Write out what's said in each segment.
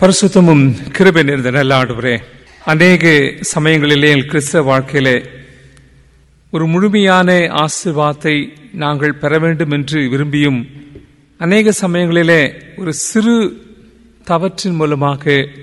பரிசுத்தமும் கிருபை நிறைந்த நல்ல ஆண்டவரே அநேக சமயங்களிலே எங்கள் கிறிஸ்தவ வாழ்க்கையிலே ஒரு முழுமையான ஆசீர்வாதத்தை நாங்கள் பெற வேண்டும் என்று விரும்பியும் அநேக சமயங்களிலே ஒரு சிறு தவற்றின் மூலமாக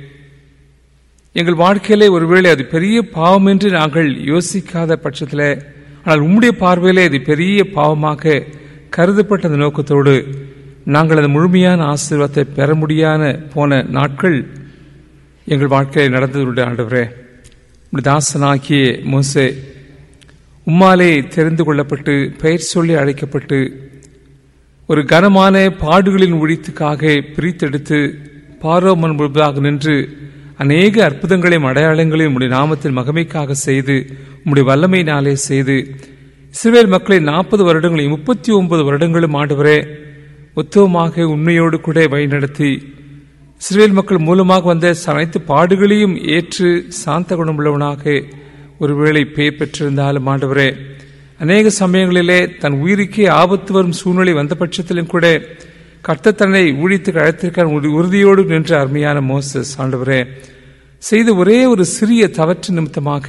எங்கள் வாழ்க்கையிலே ஒருவேளை அது பெரிய பாவம் என்று நாங்கள் யோசிக்காத பட்சத்தில் ஆனால் உம்முடைய பார்வையிலே அது பெரிய பாவமாக கருதப்பட்ட அந்த நோக்கத்தோடு நாங்கள் அந்த முழுமையான ஆசீர்வாதத்தை பெற முடியாத போன நாட்கள் எங்கள் வாழ்க்கையில் நடந்ததுடைய ஆண்டவரே உம்முடைய தாசனாகிய மோசே உம்மாலே தெரிந்து கொள்ளப்பட்டு பெயர் சொல்லி அழைக்கப்பட்டு ஒரு கனமான பாடுகளின் ஒழித்துக்காக பிரித்தெடுத்து பாரோமன் முழுவதாக நின்று அநேக அற்புதங்களையும் அடையாளங்களையும் உடைய நாமத்தில் மகமைக்காக செய்து உம்முடைய வல்லமையினாலே செய்து இஸ்ரேல் மக்களை நாற்பது வருடங்களையும் முப்பத்தி ஒன்பது வருடங்களும் ஆண்டவரே உத்தவமாக உண்மையோடு கூட வழிநடத்தி இஸ்ரேல் மக்கள் மூலமாக வந்த அனைத்து பாடுகளையும் ஏற்று சாந்த குணமுள்ளவனாக ஒருவேளை பெயர் பெற்றிருந்தாலும் ஆண்டவரே அநேக சமயங்களிலே தன் உயிருக்கே ஆபத்து வரும் சூழ்நிலை வந்த பட்சத்திலும் கூட கர்த்த தன்னை ஊழித்துக்கு அழைத்திருக்க உறுதியோடு நின்ற அருமையான மோசஸ் ஆண்டவரே செய்த ஒரே ஒரு சிறிய தவற்று நிமித்தமாக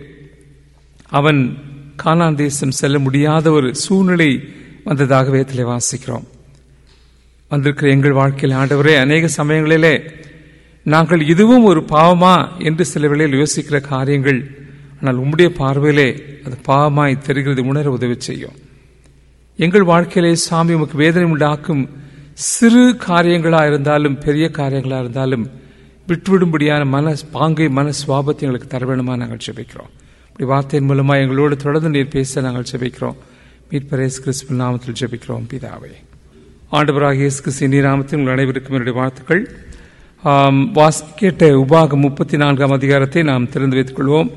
அவன் கானான் தேசம் செல்ல முடியாத ஒரு சூழ்நிலை வந்ததாக வேதத்தில் வாசிக்கிறோம் வந்திருக்கிற எங்கள் வாழ்க்கையில் ஆண்டவரே அநேக சமயங்களிலே நாங்கள் இதுவும் ஒரு பாவமா என்று சில வேளையில் யோசிக்கிற காரியங்கள் ஆனால் உம்முடைய பார்வையிலே அது பாவமாய் தெரிகிறது உணர உதவி செய்யும் எங்கள் வாழ்க்கையிலே சாமி உமக்கு வேதனை உண்டாக்கும் சிறு காரியங்களா இருந்தாலும் பெரிய காரியங்களா இருந்தாலும் விட்டுவிடும்படியான மன பாங்கை மன சுவாபத்தை எங்களுக்கு தர வேணுமா நாங்கள் ஜெபிக்கிறோம் இப்படி வார்த்தையின் மூலமா எங்களோடு தொடர்ந்து நீர் பேச நாங்கள் ஜெபிக்கிறோம் மீட்பரேஸ் கிறிஸ்துவ நாமத்தில் ஜெபிக்கிறோம் பிதாவே ஆண்டவராக இயேசு கிறிஸ்து நீராமத்தில் உங்கள் அனைவருக்கும் என்னுடைய வாழ்த்துக்கள் வாஸ் கேட்ட உபாகம் முப்பத்தி நான்காம் அதிகாரத்தை நாம் திறந்து வைத்துக் கொள்வோம்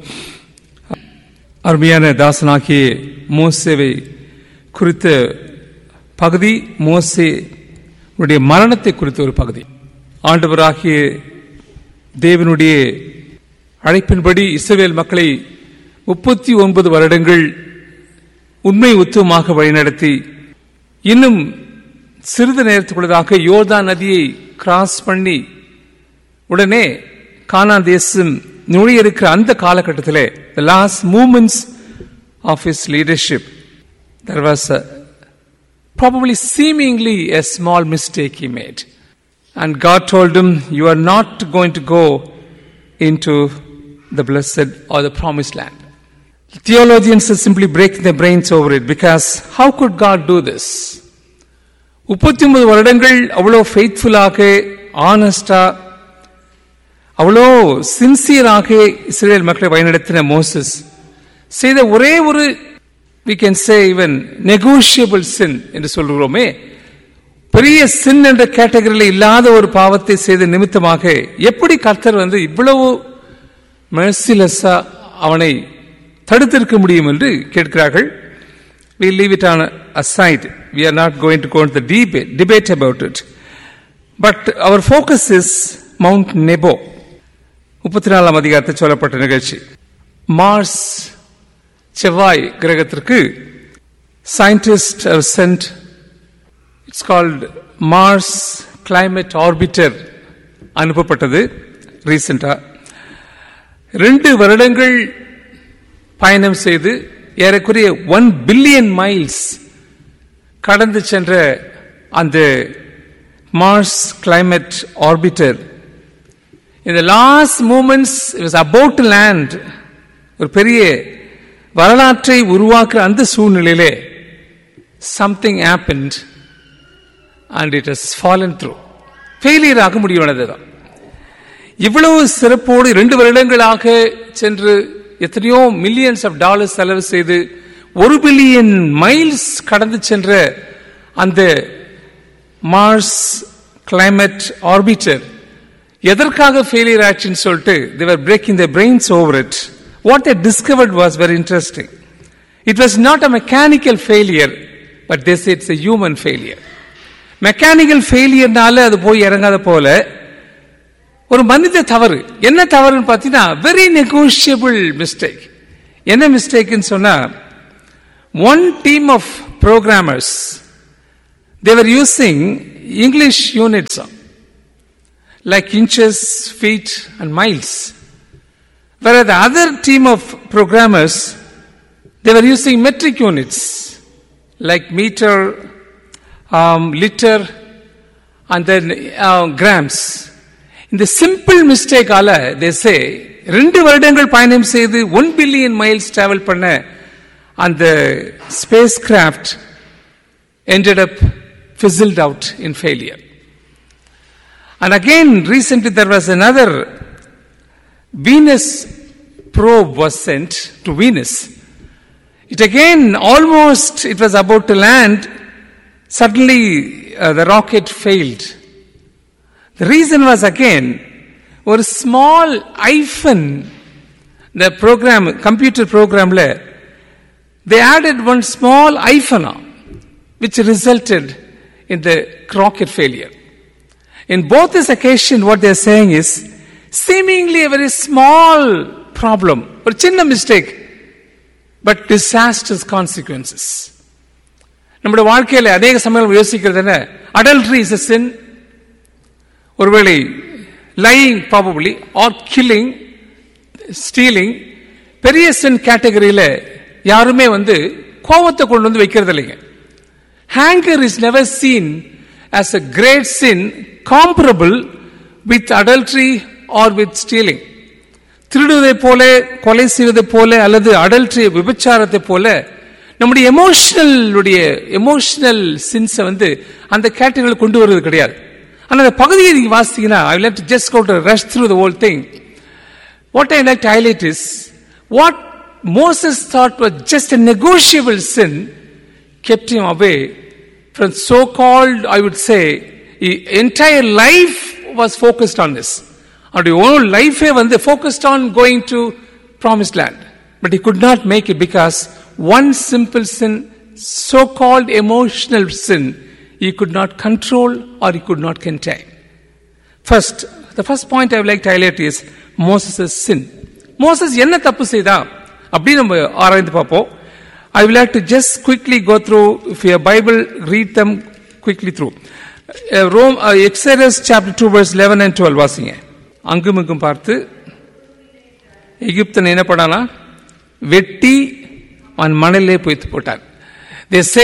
அருமையான தாசனாகிய மோசேவை குறித்த பகுதி மோசே உடைய மரணத்தை குறித்த ஒரு பகுதி ஆண்டவராகிய தேவனுடைய அழைப்பின்படி இஸ்ரேல் மக்களை முப்பத்தி ஒன்பது வருடங்கள் உண்மை உத்துவமாக வழிநடத்தி இன்னும் சிறிது நேரத்துக்குள்ளதாக யோர்தா நதியை கிராஸ் பண்ணி உடனே கானா தேசம் நுழைய இருக்கிற அந்த காலகட்டத்தில் the last moments of his leadership there was probably seemingly a small mistake he made. And God told him, You are not going to go into the blessed or the promised land. Theologians are simply breaking their brains over it because how could God do this? முப்பத்தி ஒன்பது வருடங்கள் அவ்வளோ ஃபெய்த்ஃபுல்லாக ஆனஸ்டா அவ்வளோ சின்சியராக Israel மக்களை வழிநடத்தின Moses செய்த ஒரே ஒரு we can say even negotiable sin என்று சொல்கிறோமே பெரிய சின் என்ற கேட்டகரியில் இல்லாத ஒரு பாவத்தை செய்த நிமித்தமாக எப்படி கர்த்தர் வந்து இவ்வளவு மெர்சிலஸா அவனை தடுத்திருக்க முடியும் என்று கேட்கிறார்கள் we leave it on aside we are not going to go into the debate, debate about it but our focus is mount nebo முப்பத்தி நாலாம் அதிகாரத்தில் சொல்லப்பட்ட நிகழ்ச்சி மார்ஸ் செவ்வாய் கிரகத்திற்கு scientist sent it's called Mars climate orbiter அனுப்பப்பட்டது ரீசெண்டா ரெண்டு வருடங்கள் பயணம் செய்து ஏறக்குறைய ஒன் பில்லியன் மைல்ஸ் கடந்து சென்ற அந்த மார்ஸ் கிளைமேட் ஆர்பிட்டர் இந்த last moments it about to land ஒரு பெரிய வரலாற்றை உருவாக்குற அந்த சூழ்நிலையிலே something happened and it has fallen through failure ஆக முடியானதுதான் இவ்வளவு சிறப்போடு இரண்டு வருடங்களாக சென்று எத்தனையோ மில்லியன்ஸ் ஆஃப் டாலர்ஸ் செலவு செய்து ஒரு பில்லியன் மைல்ஸ் கடந்து சென்ற அந்த மார்ஸ் கிளைமேட் ஆர்பிட்டர் எதற்காக ஃபெயிலியர் ஆச்சுன்னு சொல்லிட்டு they were breaking the brains over it what they discovered was very interesting. It was not a mechanical failure, but they say it's a human failure. Mechanical ஃபெயிலியர்னால அது போய் இறங்காத போல ஒரு மனித தவறு என்ன தவறுன்னு பார்த்தீங்கன்னா வெரி நெகோஷியபிள் மிஸ்டேக் என்ன மிஸ்டேக்னு சொன்னா one team of programmers they were using English units like inches, feet, and miles. Whereas the other team of programmers, they were using metric units like meter, um, liter, and then uh, grams. இந்த simple மிஸ்டேக்கால they say ரெண்டு வருடங்கள் பயணம் செய்து one billion miles travel பண்ண அந்த spacecraft ended up fizzled out in failure. And again, recently there was another Venus probe was sent to Venus. It again almost it was about to land. Suddenly uh, the rocket failed. The reason was again ஒரு small hyphen the program computer programல they added one small hyphen on, which resulted in the rocket failure. In both this occasion, what they are saying is seemingly a very small problem, ஒரு சின்ன mistake, but disastrous consequences. நம்முடைய வாழ்க்கையில் அநேக சமயம் யோசிக்கிறது என்ன adultery is a sin ஒருவேளை lying probably or killing stealing பெரிய சின் கேட்டகரியில் யாருமே வந்து கோபத்தை கொண்டு வந்து வைக்கிறது இல்லைங்க anger is never seen as a great sin comparable with adultery or with stealing திருடுவதை போல கொலை செய்வதை போல அல்லது அடல்ட்ரி விபச்சாரத்தை போல நம்முடைய எமோஷனல் எமோஷனல் சின்ஸை வந்து அந்த கேட்டகரியில் கொண்டு வருவது கிடையாது ஆனால் அந்த பகுதியை நீங்க வாசித்தீங்கன்னா I let just quote rush through the whole thing what I like to highlight is what Moses thought was just a negotiable sin kept him away from so called, I would say, his entire life was focused on this. அவருடைய own லைஃபே வந்து focused on going to promised land. But he could not make it because one simple sin, so called emotional sin, he could not control or he could not contain. First, the first point I would like to highlight is Moses' sin. Moses என்ன தப்பு செய்தா அப்படி நம்ம ஆராய்ந்து பார்ப்போம் I will have to just quickly go through, if your Bible, read them quickly through. Uh, Rome, uh, Exodus chapter 2 verse 11 and 12 வாசிங்க அங்கும் இங்கும் பார்த்து எகிப்தன் என்ன பண்ணானா வெட்டி அவன் மணலே பொய்த்து போட்டான் தே சே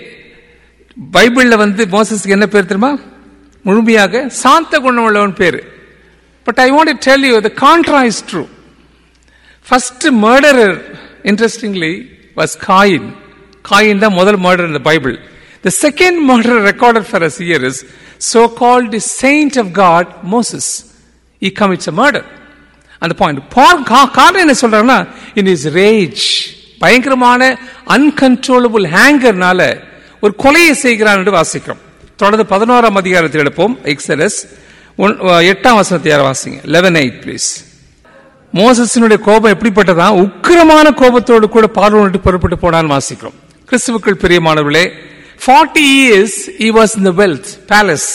பைபிள்ல வந்து மோசஸ்க்கு என்ன பேர் தெரியுமா முழுமையாக சாந்த குணம் உள்ளவன் பேரு but I want tell you the contra is true first murderer interestingly was Cain. Cain தான் முதல் மர்டர் in the Bible. The second murder recorded for us here is so-called the saint of God, Moses. He commits a murder. அந்த point காரணம் என்ன சொல்றாருன்னா in his rage பயங்கரமான uncontrollable ஹேங்கர்னால ஒரு கொலையை செய்கிறான் என்று வாசிக்கிறோம் தொடர்ந்து பதினோராம் அதிகாரத்தில் எடுப்போம் எக்ஸலஸ் எட்டாம் வசனத்தை யார் வாசிங்க லெவன் எயிட் ப்ளீஸ் மோசஸினுடைய கோபம் எப்படிப்பட்டதா உக்கிரமான கோபத்தோடு கூட பார்வனுக்கு புறப்பட்டு போனான்னு வாசிக்கிறோம் கிறிஸ்துவுக்குள் பிரியமானவர்களே forty years he was in the wealth palace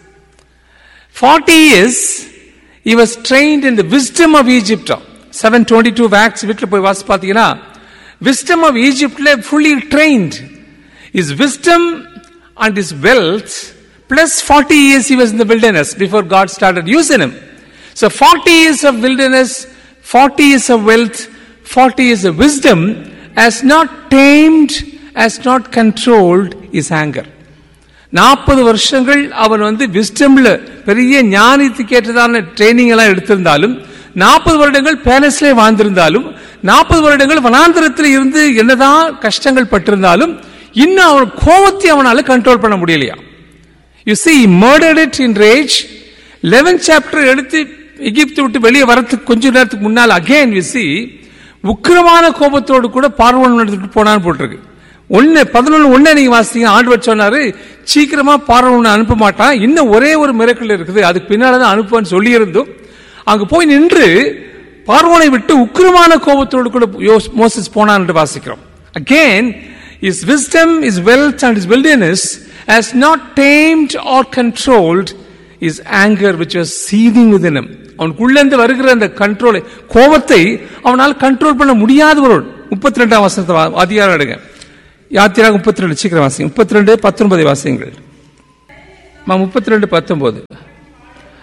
40 years he was trained in the wisdom of Egypt 722 Acts வீட்டில் போய் வாசி பார்த்தீங்கன்னா wisdom of Egyptல fully trained his wisdom and his wealth plus 40 years he was in the wilderness before God started using him so 40 years of wilderness 40 years of wealth, 40 years of wisdom has not tamed, has not controlled his anger. நாற்பது வருஷங்கள் அவன் வந்து விஸ்டம்ல பெரிய ஞானத்துக்கு ஏற்றதான training எல்லாம் எடுத்திருந்தாலும் நாற்பது வருடங்கள் பேலஸ்ல வாழ்ந்திருந்தாலும் நாற்பது வருடங்கள் வனாந்திரத்தில் இருந்து என்னதான் கஷ்டங்கள் பட்டிருந்தாலும் இன்னும் அவன் கோபத்தை அவனால கண்ட்ரோல் பண்ண முடியலையா you see murdered it in rage eleven chapter எடுத்து எகிப்து விட்டு வெளியே வரத்துக்கு கொஞ்ச நேரத்துக்கு முன்னால் அகைன் விசி உக்கிரமான கோபத்தோடு கூட பார்வன் எடுத்துட்டு போனான்னு போட்டிருக்கு ஒன்னு பதினொன்று ஒன்னு நீங்க வாசித்தீங்க ஆண்டவர் சொன்னாரு சீக்கிரமா பார்வன் அனுப்ப மாட்டான் இன்னும் ஒரே ஒரு மிரக்கல் இருக்குது அதுக்கு பின்னால்தான் அனுப்புவான்னு சொல்லியிருந்தும் அங்க போய் நின்று பார்வனை விட்டு உக்கிரமான கோபத்தோடு கூட மோசஸ் போனான் என்று வாசிக்கிறோம் again his wisdom his wealth and his wilderness has not tamed or controlled is anger which was seething within him அவனுக்குள்ளேருந்து வருகிற அந்த கண்ட்ரோலை கோபத்தை அவனால் கண்ட்ரோல் பண்ண முடியாதவர்கள் முப்பத்தி ரெண்டாம் வசனத்தை அதிகாரம் எடுங்க யாத்திராக முப்பத்தி ரெண்டு சீக்கிரம் வாசிங்க முப்பத்தி ரெண்டு பத்தொன்பதை வாசியுங்கள் முப்பத்தி ரெண்டு பத்தொன்பது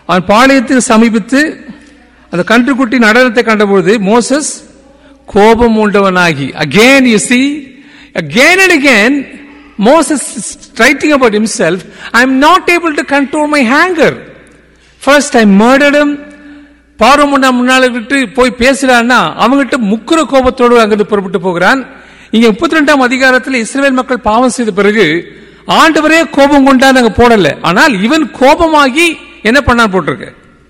அவன் பாளையத்துக்கு சமீபித்து அந்த கன்றுக்குட்டி நடனத்தை கண்டபொழுது மோசஸ் கோபம் உண்டவனாகி again you see again and again Moses is writing about himself I am not able to control my anger first I murdered him பார்வம் முன்னா முன்னால விட்டு போய் பேசுறான்னா அவங்ககிட்ட முக்குற கோபத்தோடு அங்கிருந்து புறப்பட்டு போகிறான் இங்க முப்பத்தி ரெண்டாம் அதிகாரத்தில் இஸ்ரேல் மக்கள் பாவம் செய்த பிறகு ஆண்டவரே கோபம் கொண்டான்னு அங்க போடல ஆனால் இவன் கோபமாகி என்ன பண்ணான் போட்டிருக்கு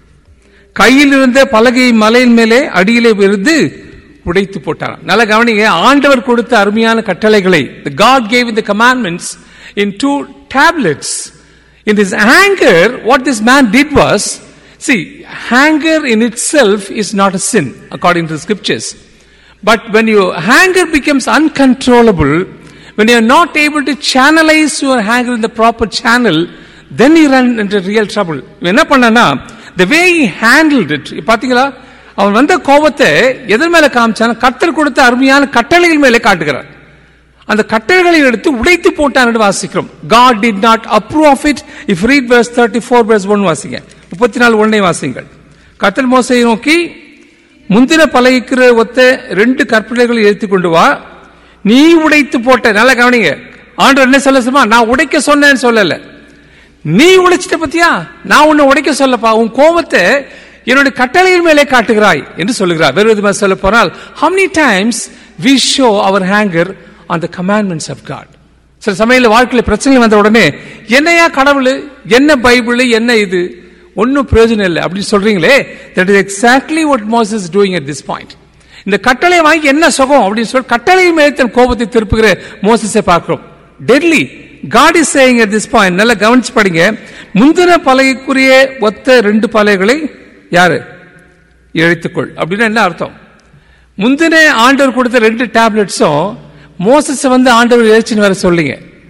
கையில் இருந்த பலகை மலையின் மேலே அடியிலே இருந்து உடைத்து போட்டாராம் நல்ல கவனிங்க ஆண்டவர் கொடுத்த அருமையான கட்டளைகளை the God gave in the commandments in two tablets in this anger what this man did was see anger in itself is not a sin according to the scriptures but when your anger becomes uncontrollable when you are not able to channelize your anger in the proper channel then you run into real trouble இவன் என்ன பண்ணானா the way he handled it பாத்தீங்களா அவன் வந்த கோபத்தை எதன் மேல காமிச்சான் கர்த்தர் கொடுத்த அருமையான கட்டளைகள் மேலே காட்டுகிறார் அந்த கட்டளைகளை எடுத்து உடைத்து போட்டான் என்று வாசிக்கிறோம் God did not approve of it if read verse 34 verse 1 வாசிங்க முப்பத்தி நாலு ஒன்னை வாசிங்கள் கர்த்தர் மோசையை நோக்கி முந்தின பழகிக்கிற ஒத்த ரெண்டு கற்பனைகளை எடுத்து கொண்டு வா நீ உடைத்து போட்ட நல்லா கவனிங்க ஆண்டவர் என்ன சொல்ல சொல்லுமா நான் உடைக்க சொன்னேன்னு சொல்லல நீ உடைச்சிட்ட பத்தியா நான் உன்னை உடைக்க சொல்லப்பா உன் கோபத்தை என்னுடைய கட்டளையின் மேலே காட்டுகிறாய் என்று சொல்லுகிறார் வேறு விதமாக சொல்ல போனால் how many times we show our anger on the commandments of God சில சமயத்தில் வாழ்க்கையில் பிரச்சனை வந்த உடனே என்னையா கடவுள் என்ன பைபிள் என்ன இது ஒன்றும் பிரயோஜனம் இல்லை அப்படின்னு சொல்றீங்களே that is exactly what Moses doing at this point இந்த கட்டளை வாங்கி என்ன சுகம் அப்படின்னு சொல்லி கட்டளையின் மேலே தன் கோபத்தை திருப்புகிற மோசஸை பார்க்கிறோம் deadly God is saying at this point நல்லா கவனிச்சு படிங்க முந்தின பலகைக்குரிய ஒத்த ரெண்டு பலகைகளை யாரு இழைத்துக்கொள் அப்படின்னா என்ன அர்த்தம் முந்தின ஆண்டவர் கொடுத்த ரெண்டு டேப்லெட்ஸும் மோசஸ் வந்து ஆண்டவர் இழைச்சின்னு வர சொல்லிங்க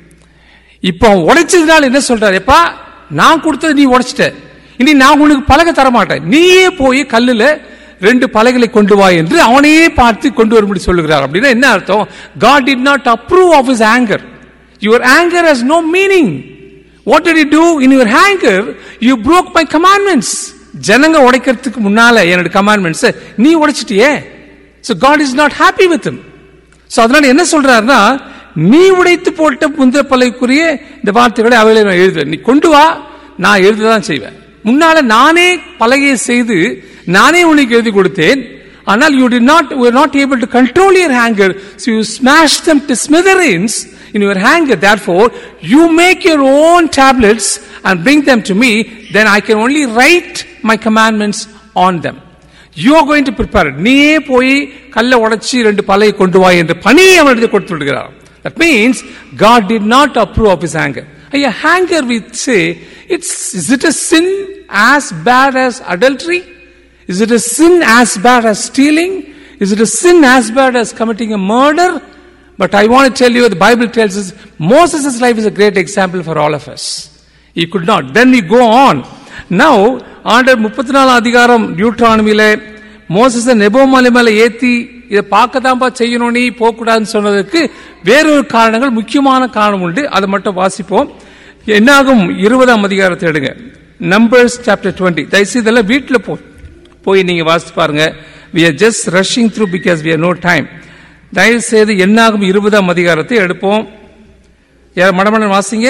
இப்போ அவன் உடைச்சதுனால என்ன சொல்றாரு எப்பா நான் கொடுத்தது நீ உடைச்சிட்ட இனி நான் உனக்கு பலகை தர மாட்டேன் நீயே போய் கல்லுல ரெண்டு பலகைகளை கொண்டு வா என்று அவனையே பார்த்து கொண்டு வரும்படி சொல்லுகிறார் அப்படின்னா என்ன அர்த்தம் God did not approve of his anger your anger has no meaning what did you do in your anger you broke my commandments ஜனங்க உடைக்கிறதுக்கு முன்னால என்னோட கமாண்ட்மெண்ட்ஸ் நீ உடைச்சிட்டியே so god is not happy with him so அதனால என்ன சொல்றாருன்னா நீ உடைத்து போட்ட முந்திர பலைக்குரிய இந்த வார்த்தைகளை அவைகளை நான் எழுதுவேன் நீ கொண்டு வா நான் எழுததான் செய்வேன் முன்னால நானே பலகையை செய்து நானே உனக்கு எழுதி கொடுத்தேன் ஆனால் you did not were not able to control your anger so you smashed them to smithereens in your anger therefore you make your own tablets and bring them to me then i can only write my commandments on them you are going to prepare it நீயே போய் கல்லை உடைச்சி ரெண்டு பலையை கொண்டு வா என்று பணியை அவனுக்கு கொடுத்து விடுகிறார் that means god did not approve of his anger ஐயா anger we say it's is it a sin as bad as adultery is it a sin as bad as stealing is it a sin as bad as committing a murder but i want to tell you the bible tells us moses' life is a great example for all of us he could not then we go on now ஆண்டர் முப்பத்தி நாலாம் அதிகாரம் டியூட்ரானமியில மோசஸ நெபோமலை மேல ஏத்தி இதை பார்க்கதான்பா செய்யணும் நீ போகக்கூடாதுன்னு சொன்னதுக்கு வேறொரு காரணங்கள் முக்கியமான காரணம் உண்டு அதை மட்டும் வாசிப்போம் என்னாகும் இருபதாம் அதிகாரத்தை எடுங்க நம்பர்ஸ் சாப்டர் டுவெண்ட்டி தயவுசெய்து இதெல்லாம் வீட்டில் போ போய் நீங்க வாசித்து பாருங்க we are just rushing through because we are no time தயவு செய்து என்னாகும் இருபதாம் அதிகாரத்தை எடுப்போம் யார் மடமடன் வாசிங்க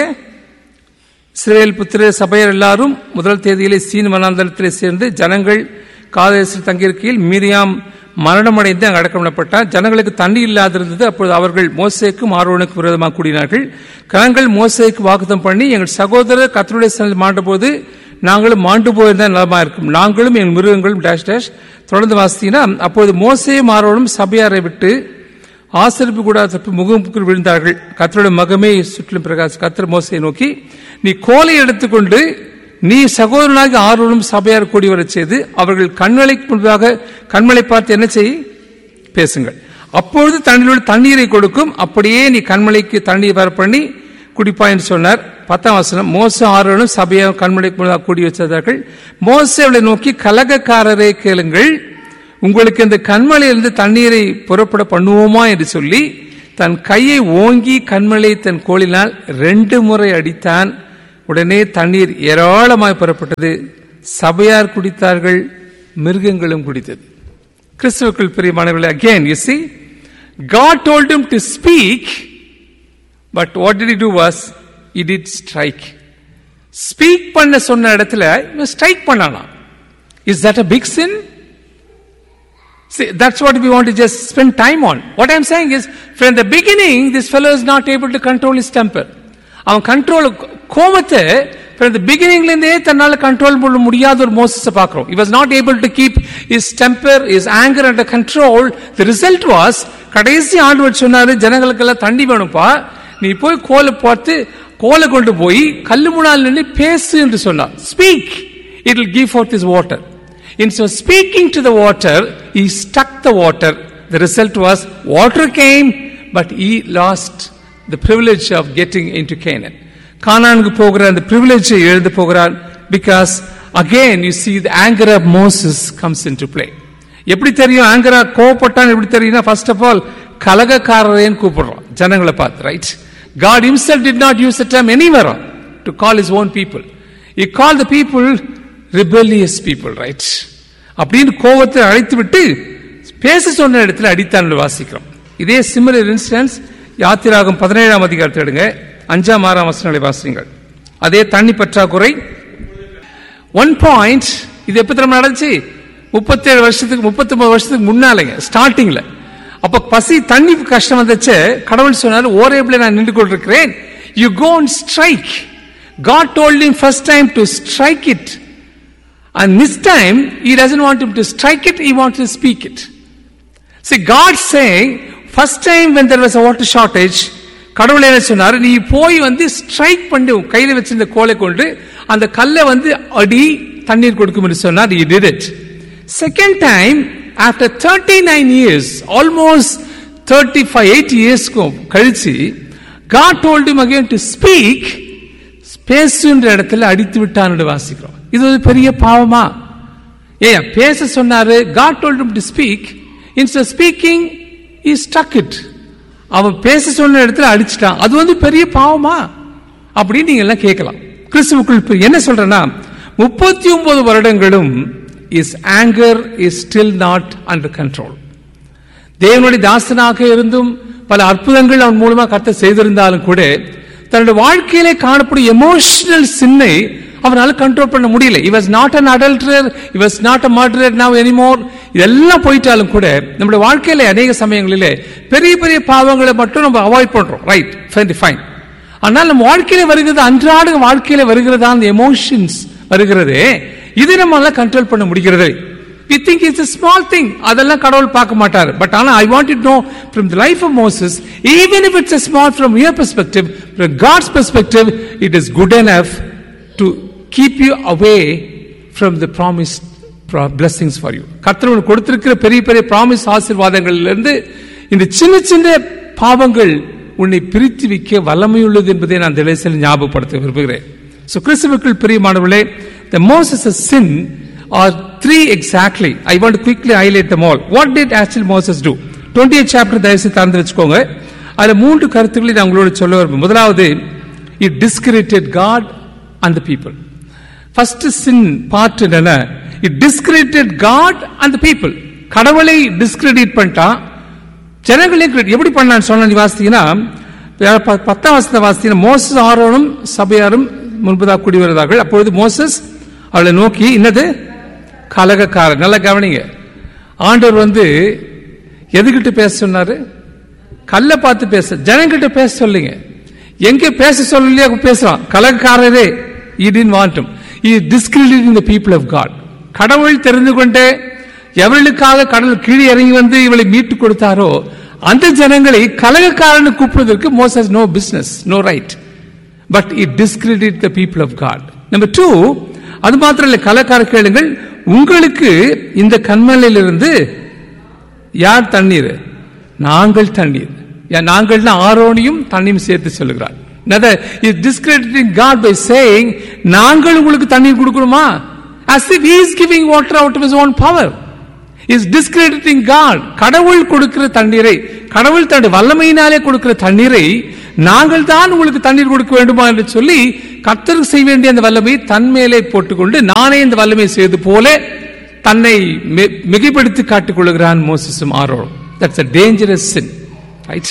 இஸ்ரேல் புத்திர சபையர் எல்லாரும் முதல் தேதியிலே சீன் வனாந்தரத்திலே சேர்ந்து ஜனங்கள் காதேசில் தங்கியிருக்கையில் மீரியாம் மரணமடைந்து அங்கு அடக்கம் பண்ணப்பட்டார் ஜனங்களுக்கு தண்ணி இல்லாதிருந்தது அப்பொழுது அவர்கள் மோசேக்கும் ஆர்வனுக்கு விரோதமாக கூடினார்கள் கரங்கள் மோசேக்கு வாக்குத்தம் பண்ணி எங்கள் சகோதரர் கத்தருடைய சனில் மாண்டபோது நாங்களும் மாண்டு போயிருந்தா நலமா இருக்கும் நாங்களும் எங்கள் மிருகங்களும் டேஷ் டேஷ் தொடர்ந்து வாசித்தீங்கன்னா அப்பொழுது மோசே மாரோடும் சபையாரை விட்டு ஆசிரிப்பு கூடாத முகமுக்கு விழுந்தார்கள் கத்தருடைய மகமே சுற்றிலும் பிரகாஷ் கத்தர் மோசையை நோக்கி நீ கோலை எடுத்துக்கொண்டு நீ சகோதரனாக ஆர்வலும் சபையார் கூடி வரச் செய்து அவர்கள் கண்மலைக்கு முன்பாக கண்மலை பார்த்து என்ன செய் பேசுங்கள் அப்பொழுது தண்ணியில் தண்ணீரை கொடுக்கும் அப்படியே நீ கண்மலைக்கு தண்ணீர் வர பண்ணி குடிப்பா என்று சொன்னார் பத்தாம் வசனம் மோச ஆர்வலும் சபையார் கண்மலைக்கு முன்பாக கூடி வச்சார்கள் மோசை அவளை நோக்கி கலகக்காரரே கேளுங்கள் உங்களுக்கு இந்த கண்மலையிலிருந்து தண்ணீரை புறப்பட பண்ணுவோமா என்று சொல்லி தன் கையை ஓங்கி கண்மலை தன் கோலினால் ரெண்டு முறை அடித்தான் உடனே தண்ணீர் ஏராளமாய் புறப்பட்டது சபையார் குடித்தார்கள் மிருகங்களும் குடித்தது கிறிஸ்துவுக்குள் பிரியமானவர்களே again you see God told him to speak but what did he do was he did strike speak பண்ண சொன்ன இடத்துல இவன் ஸ்ட்ரைக் பண்ணானா is that a big sin See, that's what we want to just spend time on. What I'm saying is, from the beginning, this fellow is not able to control his temper. அவன் control கோபத்தை from the beginningல இருந்தே தன்னால control பண்ண முடியாத ஒரு மோசஸை பார்க்கிறோம் he was not able to keep his temper his anger under control the result was கடைசி ஆண்டு சொன்னாரு ஜனங்களுக்கெல்லாம் தண்ணி வேணும்ப்பா நீ போய் கோலை பார்த்து கோலை கொண்டு போய் கல்லு முன்னால் நின்று பேசு என்று சொன்னார் speak it will give forth his water Instead of speaking to the water, he struck the water. The result was water came, but he lost the privilege of getting into Canaan. கானானுக்கு போகிற அந்த privilege எழுந்து போகிறார் because again you see the anger of Moses comes into play. எப்படி தெரியும் ஆங்கரா கோவப்பட்டான் எப்படி தெரியும்னா first of all கலகக்காரரேன்னு கூப்பிடுறோம் ஜனங்களை பார்த்து right God himself did not use the term anywhere to call his own people. He called the people rebellious people, right? அப்படின்னு கோபத்தை அழைத்து விட்டு பேச சொன்ன இடத்துல அடித்தான் வாசிக்கிறோம் இதே சிமிலர் இன்சிடென்ஸ் யாத்திராகும் பதினேழாம் அதிகாரத்தை எடுங்க அஞ்சாம் ஆறாம் வசனங்களை வாசிங்கள் அதே தண்ணி பற்றாக்குறை ஒன் பாயிண்ட் இது எப்ப திரும்ப நடந்துச்சு முப்பத்தேழு வருஷத்துக்கு முப்பத்தி வருஷத்துக்கு முன்னாலேங்க ஸ்டார்டிங்ல அப்ப பசி தண்ணி கஷ்டம் வந்துச்சு கடவுள் சொன்னாரு ஓரேபிள் நான் நின்று கொண்டிருக்கிறேன் you go and strike God told him first time to strike it. And this time, he doesn't want him to strike it, he wants to speak it. See, God saying, first time when there was a water shortage, கடவுள் என்ன சொன்னார் நீ போய் வந்து strike பண்ணி உன் கையில வச்சிருந்த கோலை கொண்டு அந்த கல்லை வந்து அடி தண்ணீர் கொடுக்கும் என்று சொன்னார் he did it second time after 39 years almost 35 8 years கழிச்சு God told him again to speak பேசுன்ற இடத்துல அடித்து விட்டான்னு வாசிக்கிறோம் இது ஒரு பெரிய பாவமா ஏன் பேச சொன்னாரு God told him to speak instead of speaking he struck it அவன் பேச சொன்ன இடத்துல அடிச்சிட்டான் அது வந்து பெரிய பாவமா அப்படின்னு நீங்க எல்லாம் கேட்கலாம் கிறிஸ்துவுக்குள் இப்ப என்ன சொல்றேன்னா முப்பத்தி ஒன்பது வருடங்களும் is anger is still not under control தேவனுடைய தாசனாக இருந்தும் பல அற்புதங்கள் அவன் மூலமா கத்த செய்திருந்தாலும் கூட தன்னுடைய வாழ்க்கையிலே காணப்படும் எமோஷனல் சின்னை அவரால் கண்ட்ரோல் பண்ண முடியல he was not an adulterer he was not a murderer now anymore இதெல்லாம் போயிட்டாலும் கூட நம்முடைய வாழ்க்கையில அநேக சமயங்களிலே பெரிய பெரிய பாவங்களை மட்டும் நம்ம அவாய்ட் பண்றோம் ரைட் ஃபைன் ஆனால் நம்ம வாழ்க்கையில வருகிறது அன்றாட வாழ்க்கையில வருகிறதா அந்த எமோஷன்ஸ் வருகிறது இது நம்மளால கண்ட்ரோல் பண்ண முடிகிறது we think it's a small thing அதெல்லாம் கடவுள் பார்க்க மாட்டார் பட் ஆனா i want to know from the life of moses even if it's a small from your perspective from god's perspective it is good enough to keep you away from the promised pro- blessings for you கர்த்தர் உனக்கு கொடுத்திருக்கிற பெரிய பெரிய promise ஆசீர்வாதங்கள்ல இருந்து இந்த சின்ன சின்ன பாவங்கள் உன்னை பிரித்து வைக்க வல்லமையுள்ளது என்பதை நான் இந்த லேசில் ஞாபகப்படுத்த விரும்புகிறேன் So கிறிஸ்துவுக்குள் பிரியமானவர்களே the Moses' sin are three exactly. I want to quickly highlight them all. What did actually Moses do? 20th chapter தயவுசெய்து திறந்து வச்சுக்கோங்க அதுல மூன்று கருத்துக்களை நான் உங்களோட சொல்ல விரும்புகிறேன் முதலாவது it discredited God and the people. First sin part என்னன்னா it discredited God and the people. கடவுளை டிஸ்கிரெடிட் பண்ணிட்டான் ஜனங்களையும் credit- எப்படி பண்ணான்னு சொன்ன நீ வாசித்தீங்கன்னா ப- ப- பத்தாம் வசனத்தை வாசித்தீங்கன்னா மோசஸ் ஆரோனும் சபையாரும் முன்பதாக கூடி வருகிறார்கள் அப்பொழுது மோசஸ் அவளை நோக்கி என்னது கலகக்காரர் நல்லா கவனிங்க ஆண்டவர் வந்து எதுகிட்ட பேச சொன்னாரு கல்லை பார்த்து பேச ஜனங்கிட்ட பேச சொல்லுங்க எங்க பேச சொல்லலையோ அங்க பேசுறான் கலகக்காரரே இடின் வாண்டம் he discrediting the people of God கடவுள் தெரிந்து கொண்டே எவர்களுக்காக கடவுள் கீழே இறங்கி வந்து இவளை மீட்டு கொடுத்தாரோ அந்த ஜனங்களை கலகக்காரன்னு கூப்பிடுவதற்கு Moses no business no right but it discredit the people of God number two அது மாத்திரம் இல்லை கலக்கார கேளுங்கள் உங்களுக்கு இந்த கண்மலையிலிருந்து யார் தண்ணீர் நாங்கள் தண்ணீர் யா- நாங்கள்னா ஆரோனியும் தண்ணியும் சேர்த்து சொல்லுகிறார் is discrediting God by saying நாங்கள் உங்களுக்கு தண்ணீர் கொடுக்கணுமா as if he is giving water out of his own power is discrediting God கடவுள் கொடுக்கிற தண்ணீரை கடவுள் தன்னுடைய வல்லமையினாலே கொடுக்கிற தண்ணீரை நாங்கள் தான் உங்களுக்கு தண்ணீர் கொடுக்க வேண்டுமா என்று சொல்லி கர்த்தருக்கு செய்ய வேண்டிய அந்த வல்லமையை தன் மேலே போட்டுக்கொண்டு நானே இந்த வல்லமையை செய்வது போல தன்னை மி- மிகைப்படுத்தி காட்டிக் கொள்கிறான் மோசஸும் ஆரோடும் that's a dangerous sin right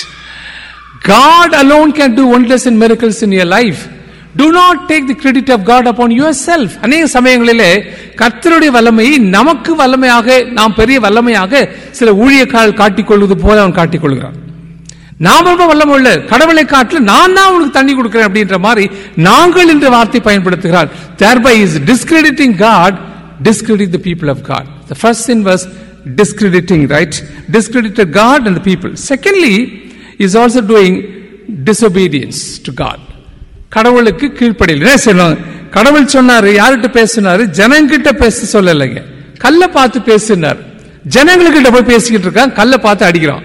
God alone can do wonders and miracles in your life. Do not take the credit of God upon yourself. அநேக சமயங்களிலே கர்த்தருடைய வல்லமையை நமக்கு வல்லமையாக நாம் பெரிய வல்லமையாக சில ஊழியக்காரர்கள் காட்டிக்கொள்வது போல அவன் காட்டிக்கொள்கிறான் நாம் ரொம்ப வல்லமை உள்ள கடவுளை காட்டில நான் தான் உனக்கு தண்ணி கொடுக்கிறேன் அப்படின்ற மாதிரி நாங்கள் என்ற வார்த்தை பயன்படுத்துகிறார் thereby is discrediting God discredit the people of God the first sin was discrediting right discredited God and the people secondly is also doing disobedience to God கடவுளுக்கு கீழ்ப்படியில் என்ன செய்யணும் கடவுள் சொன்னாரு யார்கிட்ட பேசினாரு ஜனங்கிட்ட பேச சொல்லலைங்க கல்லை பார்த்து பேசினார் ஜனங்கள்கிட்ட போய் பேசிக்கிட்டு இருக்கான் கல்லை பார்த்து அடிக்கிறான்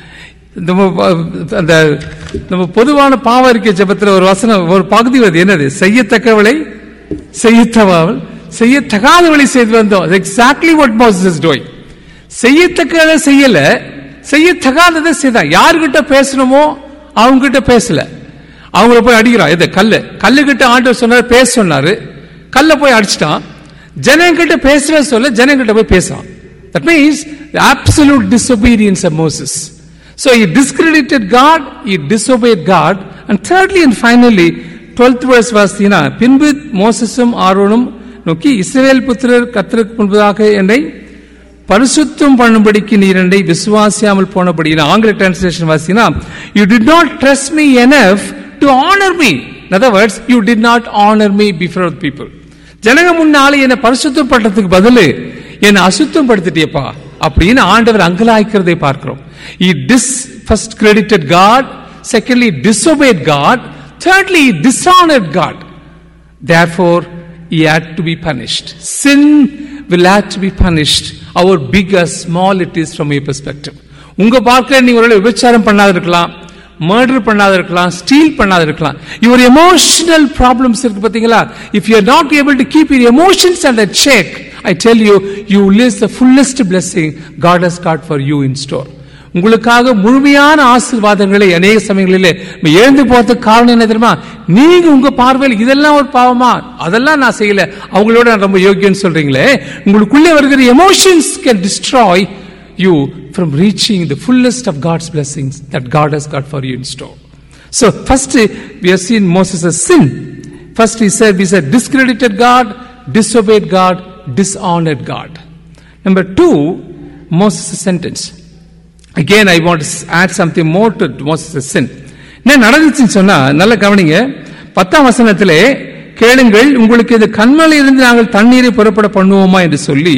நம்ம ப- அந்த நம்ம பொதுவான பாவ அறிக்கை ஜெபத்துல ஒரு வசனம் ஒரு பகுதி வருது என்னது செய்யத்தக்கவளை செய்யத்தவாவல் செய்யத்தகாதவளை செய்து வந்தோம் exactly what Moses is doing செய்யத்தக்கதை செய்யல செய்யத்தகாததை செய்தான் யாருகிட்ட பேசணுமோ அவங்க கிட்ட பேசல அவங்கள போய் அடிக்கிறான் எது கல்லு கல்லு கிட்ட ஆண்டவர் சொன்னாரு பேச சொன்னாரு கல்ல போய் அடிச்சிட்டான் ஜனங்கிட்ட பேசவே சொல்ல ஜனங்கிட்ட போய் பேசுறான் that means absolute disobedience of Moses. So he discredited God, he disobeyed God, and thirdly and finally, 12th verse வாசித்தீங்கன்னா பின்பு மோசஸும் ஆரோனும் நோக்கி இஸ்ரவேல் புத்திரர் கர்த்தருக்கு முன்பதாக என்னை பரிசுத்தம் பண்ணும்படிக்கு நீர் என்னை விசுவாசியாமல் போனபடினா ஆங்கில டிரான்ஸ்லேஷன் வாசினா you did not trust me enough to honour me in other words you did not honor me before the people ஜனங்க முன்னால என்னை பரிசுத்தம் பண்றதுக்கு பதிலு என்னை அசுத்தம் படுத்திட்டியப்பா அப்படின்னு ஆண்டவர் அங்கலாய்க்கிறதை பார்க்கிறோம் he dis first credited god secondly disobeyed god thirdly he dishonored god Therefore, he had to be punished. Sin will have to be punished, however big or small it is from your perspective. உங்க பார்க்கல நீங்க ஒரு விபச்சாரம் பண்ணாத இருக்கலாம் murder பண்ணாத இருக்கலாம் steel பண்ணாத இருக்கலாம் யுவர் எமோஷனல் ப்ராப்ளம்ஸ் இருக்கு பாத்தீங்களா if you are not able to keep your emotions and check I tell you you lose the fullest blessing God has got for you in store உங்களுக்காக முழுமையான ஆசீர்வாதங்களை அநேக சமயங்களிலே நம்ம எழுந்து போறதுக்கு காரணம் என்ன தெரியுமா நீங்க உங்க பார்வையில் இதெல்லாம் ஒரு பாவமா அதெல்லாம் நான் செய்யல அவங்களோட நான் ரொம்ப யோக்கியன்னு சொல்றீங்களே உங்களுக்குள்ளே வருகிற emotions can destroy you from reaching the fullest of God's blessings that God has got for you in store So first we have seen Moses' sin. First he said, we said discredited God, disobeyed God, dishonored God. Number two, Moses' sentence. Again, I want to add something more to Moses' sin. என்ன நடந்துச்சுன்னு சொன்னா நல்ல கவனிங்க பத்தாம் வசனத்திலே கேளுங்கள் உங்களுக்கு இந்த கண்மலை இருந்து நாங்கள் தண்ணீரை புறப்பட பண்ணுவோமா என்று சொல்லி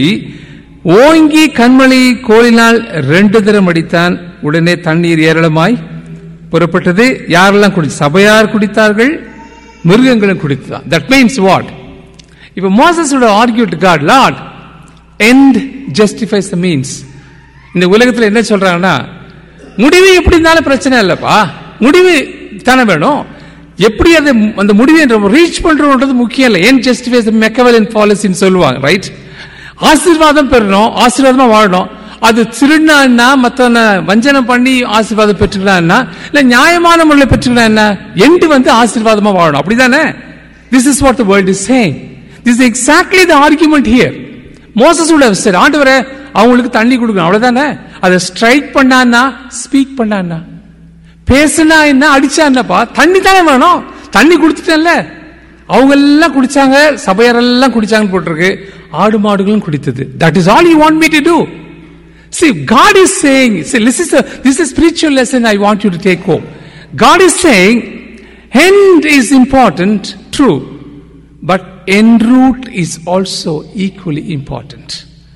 ஓங்கி கண்மலை கோலினால் ரெண்டு தரம் அடித்தான் உடனே தண்ணீர் ஏராளமாய் புறப்பட்டது யாரெல்லாம் குடி சபையார் குடித்தார்கள் மிருகங்களும் குடித்தான் தட் மீன்ஸ் வாட் இப்ப Moses argue to God Lord end justifies the means இந்த உலகத்துல என்ன சொல்றாங்கன்னா முடிவு எப்படி இருந்தாலும் பிரச்சனை இல்லப்பா முடிவு தானே வேணும் எப்படி அது அந்த முடிவை ரீச் பண்றோம்ன்றது முக்கியம் இல்லை ஏன் ஜஸ்டிஃபைஸ் மெக்கவல் இன் பாலிசின்னு சொல்லுவாங்க ரைட் ஆசீர்வாதம் பெறணும் ஆசீர்வாதமா வாழணும் அது திருடினா என்ன மத்தவன வஞ்சனம் பண்ணி ஆசீர்வாதம் பெற்றுக்கலாம் என்ன இல்ல நியாயமான முறையில் பெற்றுக்கலாம் என்ன எண்டு வந்து ஆசீர்வாதமா வாழணும் அப்படிதானே this is what the world is saying this is exactly the argument here Moses உள்ள சரி ஆண்டவரே அவங்களுக்கு தண்ணி கொடுக்கணும் அவ்வளவுதானே அதை ஸ்ட்ரைக் பண்ணான்னா ஸ்பீக் பண்ணான்னா பேசுனா என்ன அடிச்சா என்னப்பா தண்ணி தானே வேணும் தண்ணி கொடுத்துட்டேன்ல அவங்க எல்லாம் குடிச்சாங்க சபையார் எல்லாம் குடிச்சாங்கன்னு போட்டிருக்கு ஆடு மாடுகளும் குடித்தது that is all you want me to do See, God is saying, see, this is a, this is a spiritual lesson I want you to take home. God is saying, end is important, true, but en route is also equally important.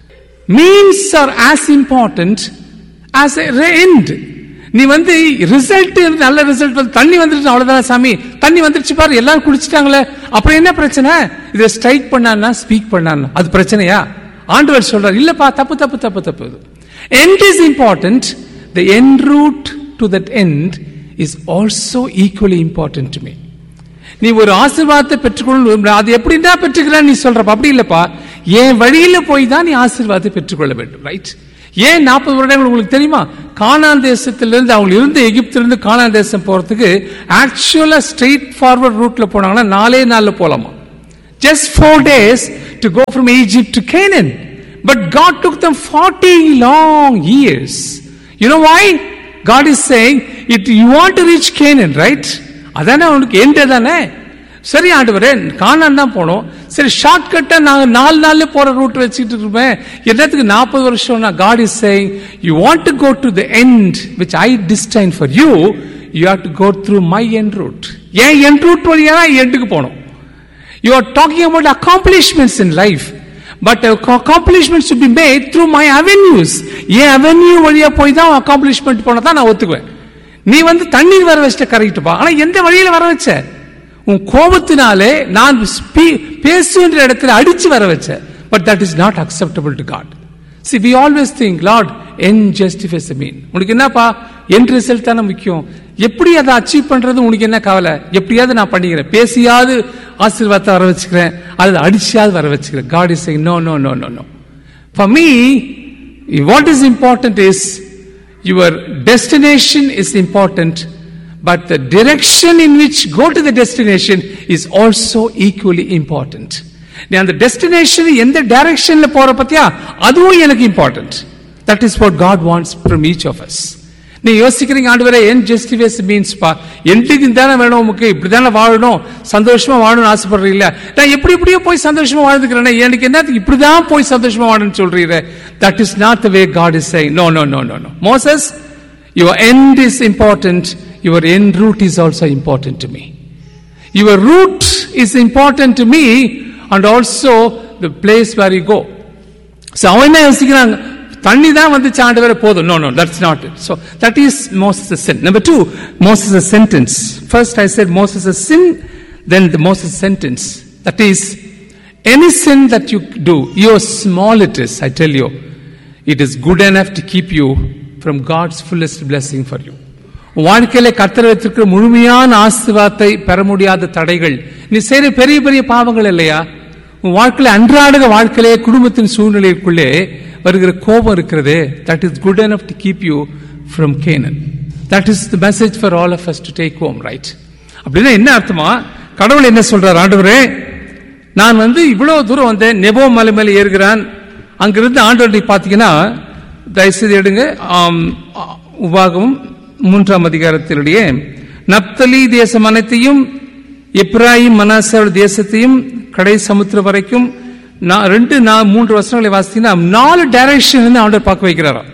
Means are as important as a end. நீ வந்து result நல்ல result வந்து தண்ணி வந்துருச்சு அவ்வளவுதான் சாமி தண்ணி வந்துருச்சு பாரு எல்லாரும் குடிச்சிட்டாங்களே அப்புறம் என்ன பிரச்சனை இதை ஸ்ட்ரைக் பண்ணான்னா ஸ்பீக் பண்ணான்னா அது பிரச்சனையா ஆண்டவர் சொல்றார் இல்லப்பா தப்பு தப்பு தப்பு தப்பு end is important the end route to that end is also equally important to me நீ ஒரு ஆசீர்வாதத்தை பெற்றுக்கொள்ள அது எப்படின்னா பெற்றுக்கிறான் நீ சொல்றப்ப அப்படி இல்லப்பா என் வழியில போய் தான் நீ ஆசீர்வாதத்தை பெற்றுக்கொள்ள வேண்டும் ரைட் ஏன் நாற்பது வருடங்கள் உங்களுக்கு தெரியுமா கானான் தேசத்திலிருந்து அவங்க இருந்த எகிப்திலிருந்து கானான் தேசம் போறதுக்கு ஆக்சுவலா ஸ்ட்ரெயிட் ஃபார்வர்ட் ரூட்ல போனாங்கன்னா நாலே நாள்ல போலாமா just four days to go from Egypt to Canaan. But God took them 40 long years. You know why? God is saying, it, you want to reach Canaan, right? அதானே உனக்கு எண்ட் தானே சரி ஆண்டவரே காணான் தான் போனோம் சரி ஷார்ட் கட்டா நாங்க நாலு நாள்ல போற ரூட் வச்சுட்டு இருப்பேன் என்னத்துக்கு நாற்பது வருஷம் God is saying you want to go to the end which I destine for you you have to go through my end route ஏன் எண்ட் ரூட் வழியா தான் எண்டுக்கு போனோம் You are talking about accomplishments in life. But uh, accomplishments should be made through my avenues. ஏன் avenue வழியா போய் தான் accomplishment போனா தான் நான் ஒத்துக்குவேன் நீ வந்து தண்ணீர் வர வச்சுட்ட கரெக்டுப்பா ஆனா எந்த வழியில வர வச்ச உன் கோபத்தினாலே நான் ஸ்பீ- பேசுகின்ற இடத்துல அடிச்சு வர வச்ச but that is not acceptable to God See, we always think, Lord, end justifies the mean. உனக்கு என்னப்பா என் ரிசல்ட் தானே முக்கியம் எப்படி அதை அச்சீவ் பண்றது உனக்கு என்ன கவலை எப்படியாவது நான் பண்ணிக்கிறேன் பேசியாவது ஆசீர்வாதத்தை வர வச்சுக்கிறேன் அல்லது அடிச்சியாவது வர வச்சுக்கிறேன் God is no no no no no for me what is important is your destination is important but the direction in which go to the destination is also equally important நீ அந்த டெஸ்டினேஷன் எந்த டைரக்ஷன்ல போற பத்தியா அதுவும் எனக்கு important that is what God wants from each of us நீ யோசிக்கிறீங்க ஆண்டு என் ஜஸ்டிஃபைஸ் மீன்ஸ் பா எண்டுக்கு தானே வேணும் உமக்கு இப்படி தானே வாழணும் சந்தோஷமா வாழணும்னு ஆசைப்படுறீங்களா நான் எப்படி எப்படியோ போய் சந்தோஷமா வாழ்ந்துக்கிறேன் எனக்கு என்னத்துக்கு இப்படிதான் போய் சந்தோஷமா வாழணும்னு சொல்றீங்க that is not the way God is saying no no no no no Moses your end is important your end route is also important to me Your root is important to me and also the place where you go. So அவன் என்ன யோசிக்கிறாங்க தண்ணி தான் வந்து சாண்டு வர போதும் no no that's not it so that is Moses sin number two Moses sentence first I said Moses sin then the Moses sentence that is any sin that you do யோ small it is I tell you it is good enough to keep you from God's fullest blessing for you உன் வாழ்க்கையில கத்தர் வைத்திருக்கிற முழுமையான ஆசீர்வாதத்தை பெற முடியாத தடைகள் நீ செய்யற பெரிய பெரிய பாவங்கள் இல்லையா உன் வாழ்க்கையில அன்றாட வாழ்க்கையிலே குடும்பத்தின் சூழ்நிலைக்குள்ளே வருகிற கோபம் இருக்கிறதே that is good enough to keep you from Canaan that is the message for all of us to take home right அப்படின்னா என்ன அர்த்தமா கடவுள் என்ன சொல்றார் ஆண்டவரே நான் வந்து இவ்வளவு தூரம் வந்தேன் நெபோ மலை மேல ஏறுகிறான் அங்கிருந்து ஆண்டவரை பார்த்தீங்கன்னா தயவுசெய்து எடுங்க ஆம், ஆ, உபாகமும் மூன்றாம் அதிகாரத்தினுடைய நப்தலி தேசம் அனைத்தையும் எப்ராஹிம் மனாசோட தேசத்தையும் கடை சமுத்திரம் வரைக்கும் நான் ரெண்டு நான் மூன்று வருஷங்களை வாசித்தீங்கன்னா நாலு டைரக்ஷன் இருந்து ஆண்டவர் பார்க்க வைக்கிறாராம்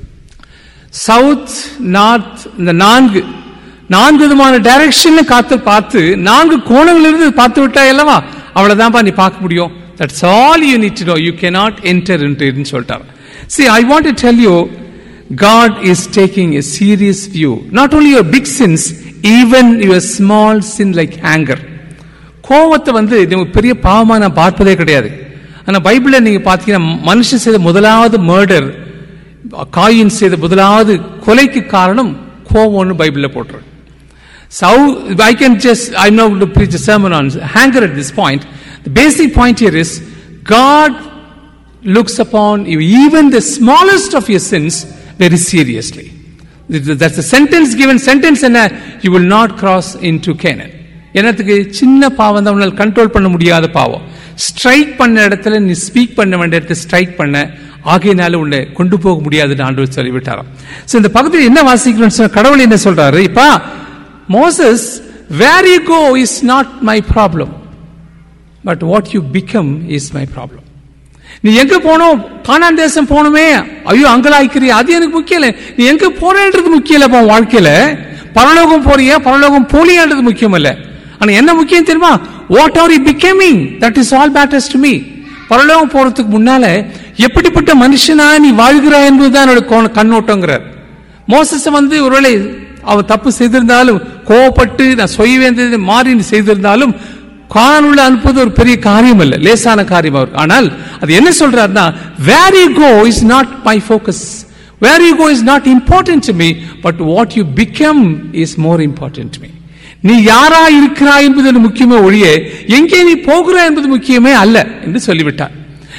சவுத் நார்த் இந்த நான்கு நான்கு விதமான டைரக்ஷன்ல காத்து பார்த்து நான்கு கோணங்களிலிருந்து பார்த்து விட்டா அல்லவா அவ்வளவுதான்ப்பா நீ பார்க்க முடியும் that's all you need to know you cannot enter into சொல்லிட்டார் see i want to tell you god is taking a serious view not only your big sins even your small sin like anger கோவத்தை வந்து நம்ம பெரிய பாவமா நான் பார்ப்பதே கிடையாது ஆனா பைபிள்ல நீங்க பாத்தீங்கன்னா மனுஷன் செய்த முதலாவது மர்டர் காயின் செய்த முதலாவது கொலைக்கு காரணம் கோவம்னு பைபிள்ல போட்டுரு So I can just, I'm not going to preach a sermon on anger at this point. The basic point here is God looks upon you, even the smallest of your sins, very seriously. That's the sentence given sentence and you will not cross into Canaan. என்னத்துக்கு சின்ன பாவம் தான் உன்னால் control பண்ண முடியாத பாவம் strike பண்ண இடத்துல நீ ஸ்பீக் பண்ண வேண்டிய இடத்துல ஸ்ட்ரைக் பண்ண ஆகையினால உன்னை கொண்டு போக முடியாதுன்னு ஆண்டவர் சொல்லிவிட்டாராம் சோ இந்த பகுதியில் என்ன வாசிக்கணும்னு சொன்ன கடவுள் என்ன சொல்றாரு இப்பா Moses where you go is not my problem but what you become is my problem நீ எங்க போனோம் கானான் தேசம் போகணுமே ஐயோ அங்கலாய்க்கிறியா அது எனக்கு முக்கியம் இல்லை நீ எங்க போறேன்றது முக்கியம் இல்லப்பா உன் வாழ்க்கையில பரலோகம் போறியா பரலோகம் போலியான்றது முக்கியம் இல்ல ஆனா என்ன முக்கியம் தெரியுமா what are you becoming that is all matters to me பரலோகம் போறதுக்கு முன்னால எப்படிப்பட்ட மனுஷனா நீ வாழ்கிறாய் என்பதுதான் என்னோட கோண- கண்ணோட்டங்கிறார் மோசஸ் வந்து ஒருவேளை அவன் தப்பு செய்திருந்தாலும் கோவப்பட்டு நான் சொய்வேந்தது மாறி நீ செய்திருந்தாலும் காணொளி அனுப்புவது ஒரு பெரிய காரியம் அல்ல லேசான காரியம் அவர் ஆனால் அது என்ன சொல்றாருன்னா where you go is not my focus where you go is not important to me but what you become is more important to me நீ யாரா இருக்கிறாய் என்பது முக்கியமே ஒழிய எங்கே நீ போகிறாய் என்பது முக்கியமே அல்ல என்று சொல்லிவிட்டார்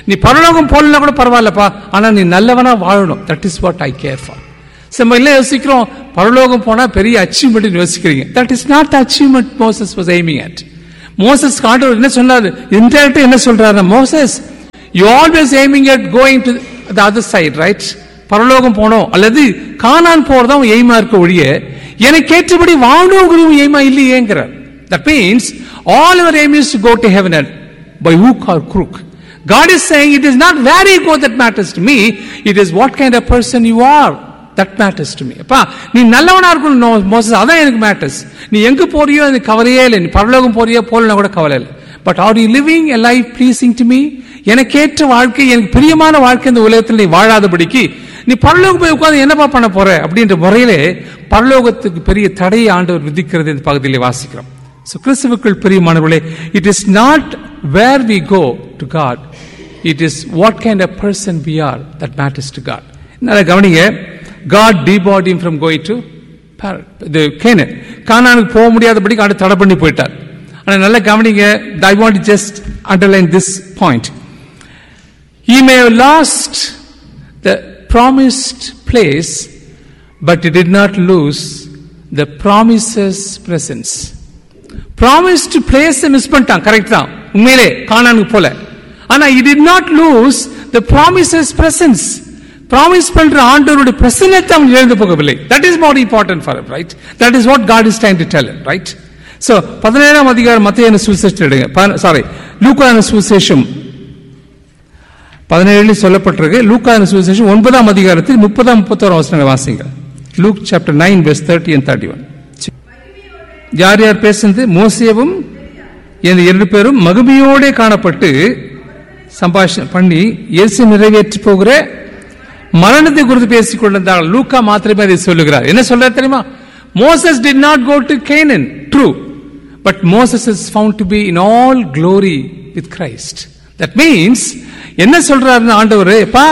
நீ பரலோகம் போலனா கூட பரவாயில்லப்பா ஆனா நீ நல்லவனா வாழணும் that is what I care for நம்ம இல்லை யோசிக்கிறோம் பரலோகம் போனா பெரிய அச்சீவ்மெண்ட் யோசிக்கிறீங்க that is not achievement Moses was aiming at Moses ஆண்டவர் என்ன சொன்னாரு இன்டெரக்ட் என்ன சொல்றாரு Moses you always aiming at going to the other side right பரலோகம் போனோம் அல்லது காணான் போறதும் எய்மா இருக்க ஒழிய எனக்கு ஏற்றபடி வாழணுங்கிறதும் எய்மா இல்லையேங்கிறார் that means all our aim is to go to heaven and by hook or crook. God is saying it is not where you go that matters to me, it is what kind of person you are. That matters to me அப்பா நீ நல்லவனா இருக்கணும் Moses அதான் எனக்கு matters நீ எங்க போறியோ எனக்கு கவலையே இல்லை நீ பரலோகம் போறியோ போலனா கூட கவலை இல்லை but are you living a life pleasing to me எனக்கு ஏற்ற வாழ்க்கை எனக்கு பிரியமான வாழ்க்கை இந்த உலகத்தில் நீ வாழாதபடிக்கு நீ பரலோகம் போய் உட்காந்து என்னப்பா பண்ண போற அப்படின்ற முறையிலே பரலோகத்துக்கு பெரிய தடையை ஆண்டவர் விதிக்கிறது இந்த பகுதியிலே வாசிக்கிறோம் ஸோ கிறிஸ்துவுக்குள் பிரியமானவர்களே it is not where we go to God it is what kind of person we are that matters to God நல்லா கவனிங்க God debarred him from going to இது கேனன் கானானுக்கு போக முடியாதபடிக்கு ஆண்டு தடை பண்ணி போயிட்டார் ஆனால் நல்லா கவனிங்க I want just underline this point He may have lost the promised place, but he did not lose the promises presence. Promised place miss பண்ணிட்டான் கரெக்ட் தான் உண்மையிலே காணானுக்கு போல ஆனா he did not lose the promises presence promise பண்ற ஆண்டவருடைய பிரசன்னத்தை அவன் எழுந்து போகவில்லை that is more important for right that is what God is time to tell right so பதினேழாம் அதிகாரம் மத்திய சுவிசேஷம் எடுங்க சாரி லூக்கான சுவிசேஷம் பதினேழு சொல்லப்பட்டிருக்கு லூக்கான சுவிசேஷம் ஒன்பதாம் அதிகாரத்தில் முப்பதாம் முப்பத்தோரு வசனங்களை வாசிங்க Luke chapter nine verse thirty and thirty one யார் யார் பேசுனது மோசேவும் இந்த இரண்டு பேரும் மகிமையோட காணப்பட்டு சம்பாஷணம் பண்ணி இயேசு நிறைவேற்றி போகிற மரணத்தை குறித்து பேசிக் கொண்டிருந்தார்கள் லூக்கா மாத்திரமே அதை சொல்லுகிறார் என்ன சொல்றார் தெரியுமா Moses did not go to Canaan true but Moses is found to be in all glory with Christ that means என்ன சொல்றாருன்னு ஆண்டவர் எப்பா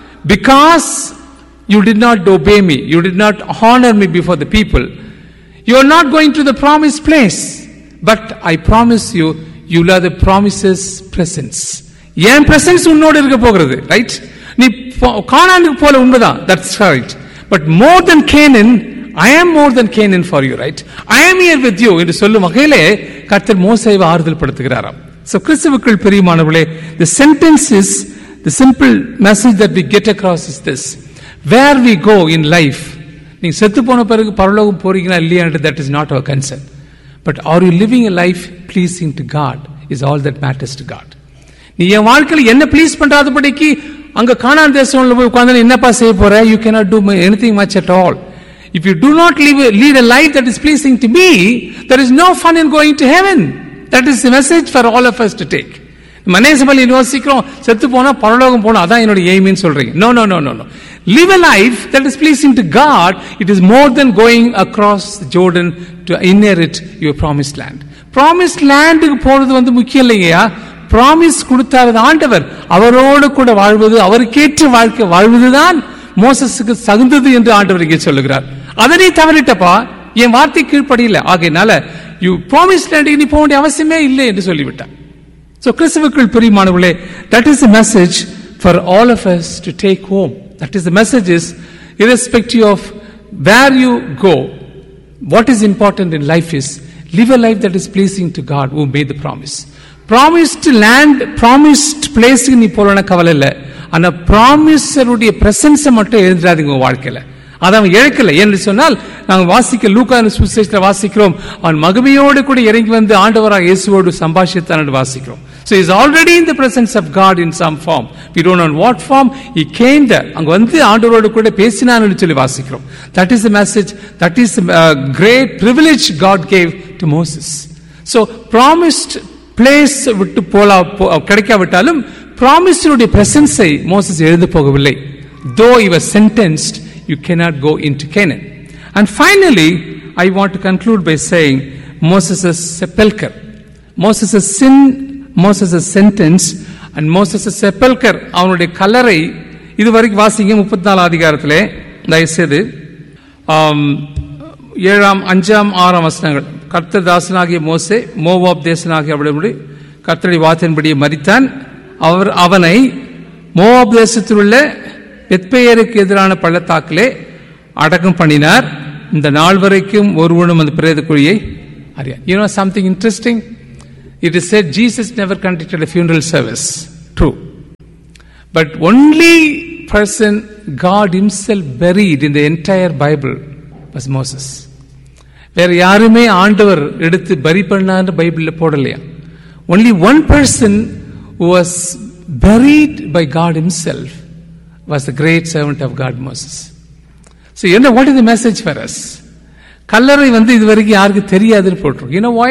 because you did not obey me you did not honour me before the people You are not going to the promised place. But I promise you, you will have the promises presence. என் presence உன்னோடு இருக்க போகிறது right நீ காணானுக்கு போல உண்மைதான் that's right but more then Canaan I am more then Canaan for you right I am here with you என்று சொல்லும் வகையிலே கர்த்தர் மோசைவை ஆறுதல் படுத்துகிறாராம் ஸோ கிறிஸ்துவுக்குள் பிரியமானவர்களே the sentence is the simple message that we get across is this where we go in life நீங்க செத்து போன பிறகு பரலோகம் போறீங்களா இல்லையான்றது that is not our concern but are you living a life pleasing to God is all that matters to God நீ என் வாழ்க்கையில் என்ன ப்ளீஸ் பண்றாதபடிக்கு அங்க காணான் தேசம்ல போய் உட்காந்து என்னப்பா செய்ய போற you cannot do anything much at all if you do not leave lead a life that is pleasing to me that is no fun in going to heaven that is message for all of us to take மனேசபல் யோசிக்கிறோம் செத்து போனா பரலோகம் போனா அதான் என்னோட எய்மின்னு சொல்றீங்க no no no no no live a life that is pleasing to God, it is more than going across Jordan to inherit your promised land. Promised land போறது வந்து முக்கியம் இல்லைங்கய்யா ப்ராமிஸ் கொடுத்தாரு ஆண்டவர் அவரோடு கூட வாழ்வது அவருக்கேற்ற வாழ்க்கை வாழ்வதுதான் மோசஸுக்கு தகுந்தது என்று ஆண்டவர் இங்கே சொல்லுகிறார் அதனை தவறிட்டப்பா என் வார்த்தை கீழ்ப்படியில ஆகையினால யூ ப்ராமிஸ் லேண்டுக்கு நீ போக வேண்டிய அவசியமே இல்லை என்று சொல்லிவிட்டார் ஸோ கிறிஸ்துவுக்குள் பிரியமானவர்களே that is a message for all of us to take home That is the message is irrespective of where you go, what is important in life is live a life that is pleasing to God who made the promise. Promised land, promised place நீ போலன கவலை இல்லை ஆனா ப்ராமிஸருடைய பிரசன்ஸை மட்டும் எழுதுறாதீங்க உங்க வாழ்க்கையில அதை அவன் இழக்கல என்று சொன்னால் நாங்கள் வாசிக்க லூக்கா சுசேஷத்தில் வாசிக்கிறோம் அவன் மகிமையோடு கூட இறங்கி வந்து ஆண்டவராக இயேசுவோடு சம்பாஷித்தான் என்று வாசிக்கிறோம் So he's already in the presence of God in some form. We don't know in what form he came there. அங்க வந்து ஆண்டவரோடு கூட பேசினான்னு சொல்லி வாசிக்கிறோம். That is the message. That is a great privilege God gave to Moses. So promised place விட்டு போலா கிடைக்காவிட்டாலும் ப்ராமிஸருடைய பிரசன்ஸை Moses எழுந்து போகவில்லை though he was sentenced you cannot go into Canaan and finally I want to conclude by saying Moses' sepulcher Moses' sin Moses' sentence and Moses' sepulcher அவனுடைய கல்லறை இதுவரைக்கும் வாசிங்க முப்பத்தி நாலு அதிகாரத்திலே தயவுசெய்து ஏழாம் அஞ்சாம் ஆறாம் வசனங்கள் கர்த்தர் தாசனாகிய மோசே மோவாப் தேசனாகிய அவளுடைய கர்த்தருடைய வார்த்தையின்படியே மறித்தான் அவர் அவனை மோவாப் தேசத்தில் உள்ள பெத்பெயருக்கு எதிரான பள்ளத்தாக்கிலே அடக்கம் பண்ணினார் இந்த நாள் வரைக்கும் ஒருவனும் அந்த பிரேத குழியை அறியா you know something interesting it is said Jesus never conducted a funeral service true but only person god himself buried in the entire bible was moses வேற யாருமே ஆண்டவர் எடுத்து பரி பண்ணான்னு பைபிள்ல போடலையா only one person who was buried by god himself was the great servant of god moses so you know what is the message for us கல்லறை வந்து இது வரைக்கும் யாருக்கு தெரியாதுன்னு போட்டிருக்கோம் you know why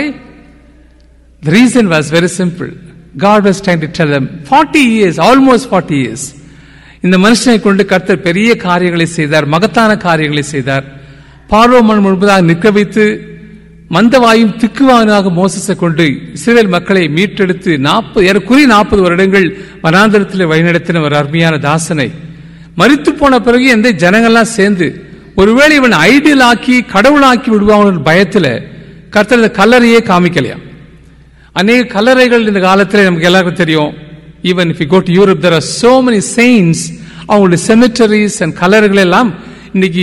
The reason was very simple. God was trying to tell them 40 years, almost 40 years. இந்த மனுஷனை கொண்டு கர்த்தர் பெரிய காரியங்களை செய்தார் மகத்தான காரியங்களை செய்தார் பார்வோமன் முழுவதாக நிற்க வைத்து மந்தவாயும் திக்குவானாக மோசஸை கொண்டு இஸ்ரேல் மக்களை மீட்டெடுத்து நாற்பது ஏறக்குறைய நாற்பது வருடங்கள் வனாந்தரத்தில் வழிநடத்தின ஒரு அருமையான தாசனை மறித்து போன பிறகு எந்த ஜனங்கள்லாம் சேர்ந்து ஒருவேளை இவன் ஐடியல் ஆக்கி கடவுளாக்கி விடுவான் பயத்துல கர்த்தர் இந்த கல்லறையே காமிக்கலையா அநேக கல்லறைகள் இந்த காலத்தில் நமக்கு எல்லாருக்கும் தெரியும் even if you go to Europe there are so many saints அவங்களுடைய செமிட்டரிஸ் அண்ட் கல்லறைகள் எல்லாம் இன்னைக்கு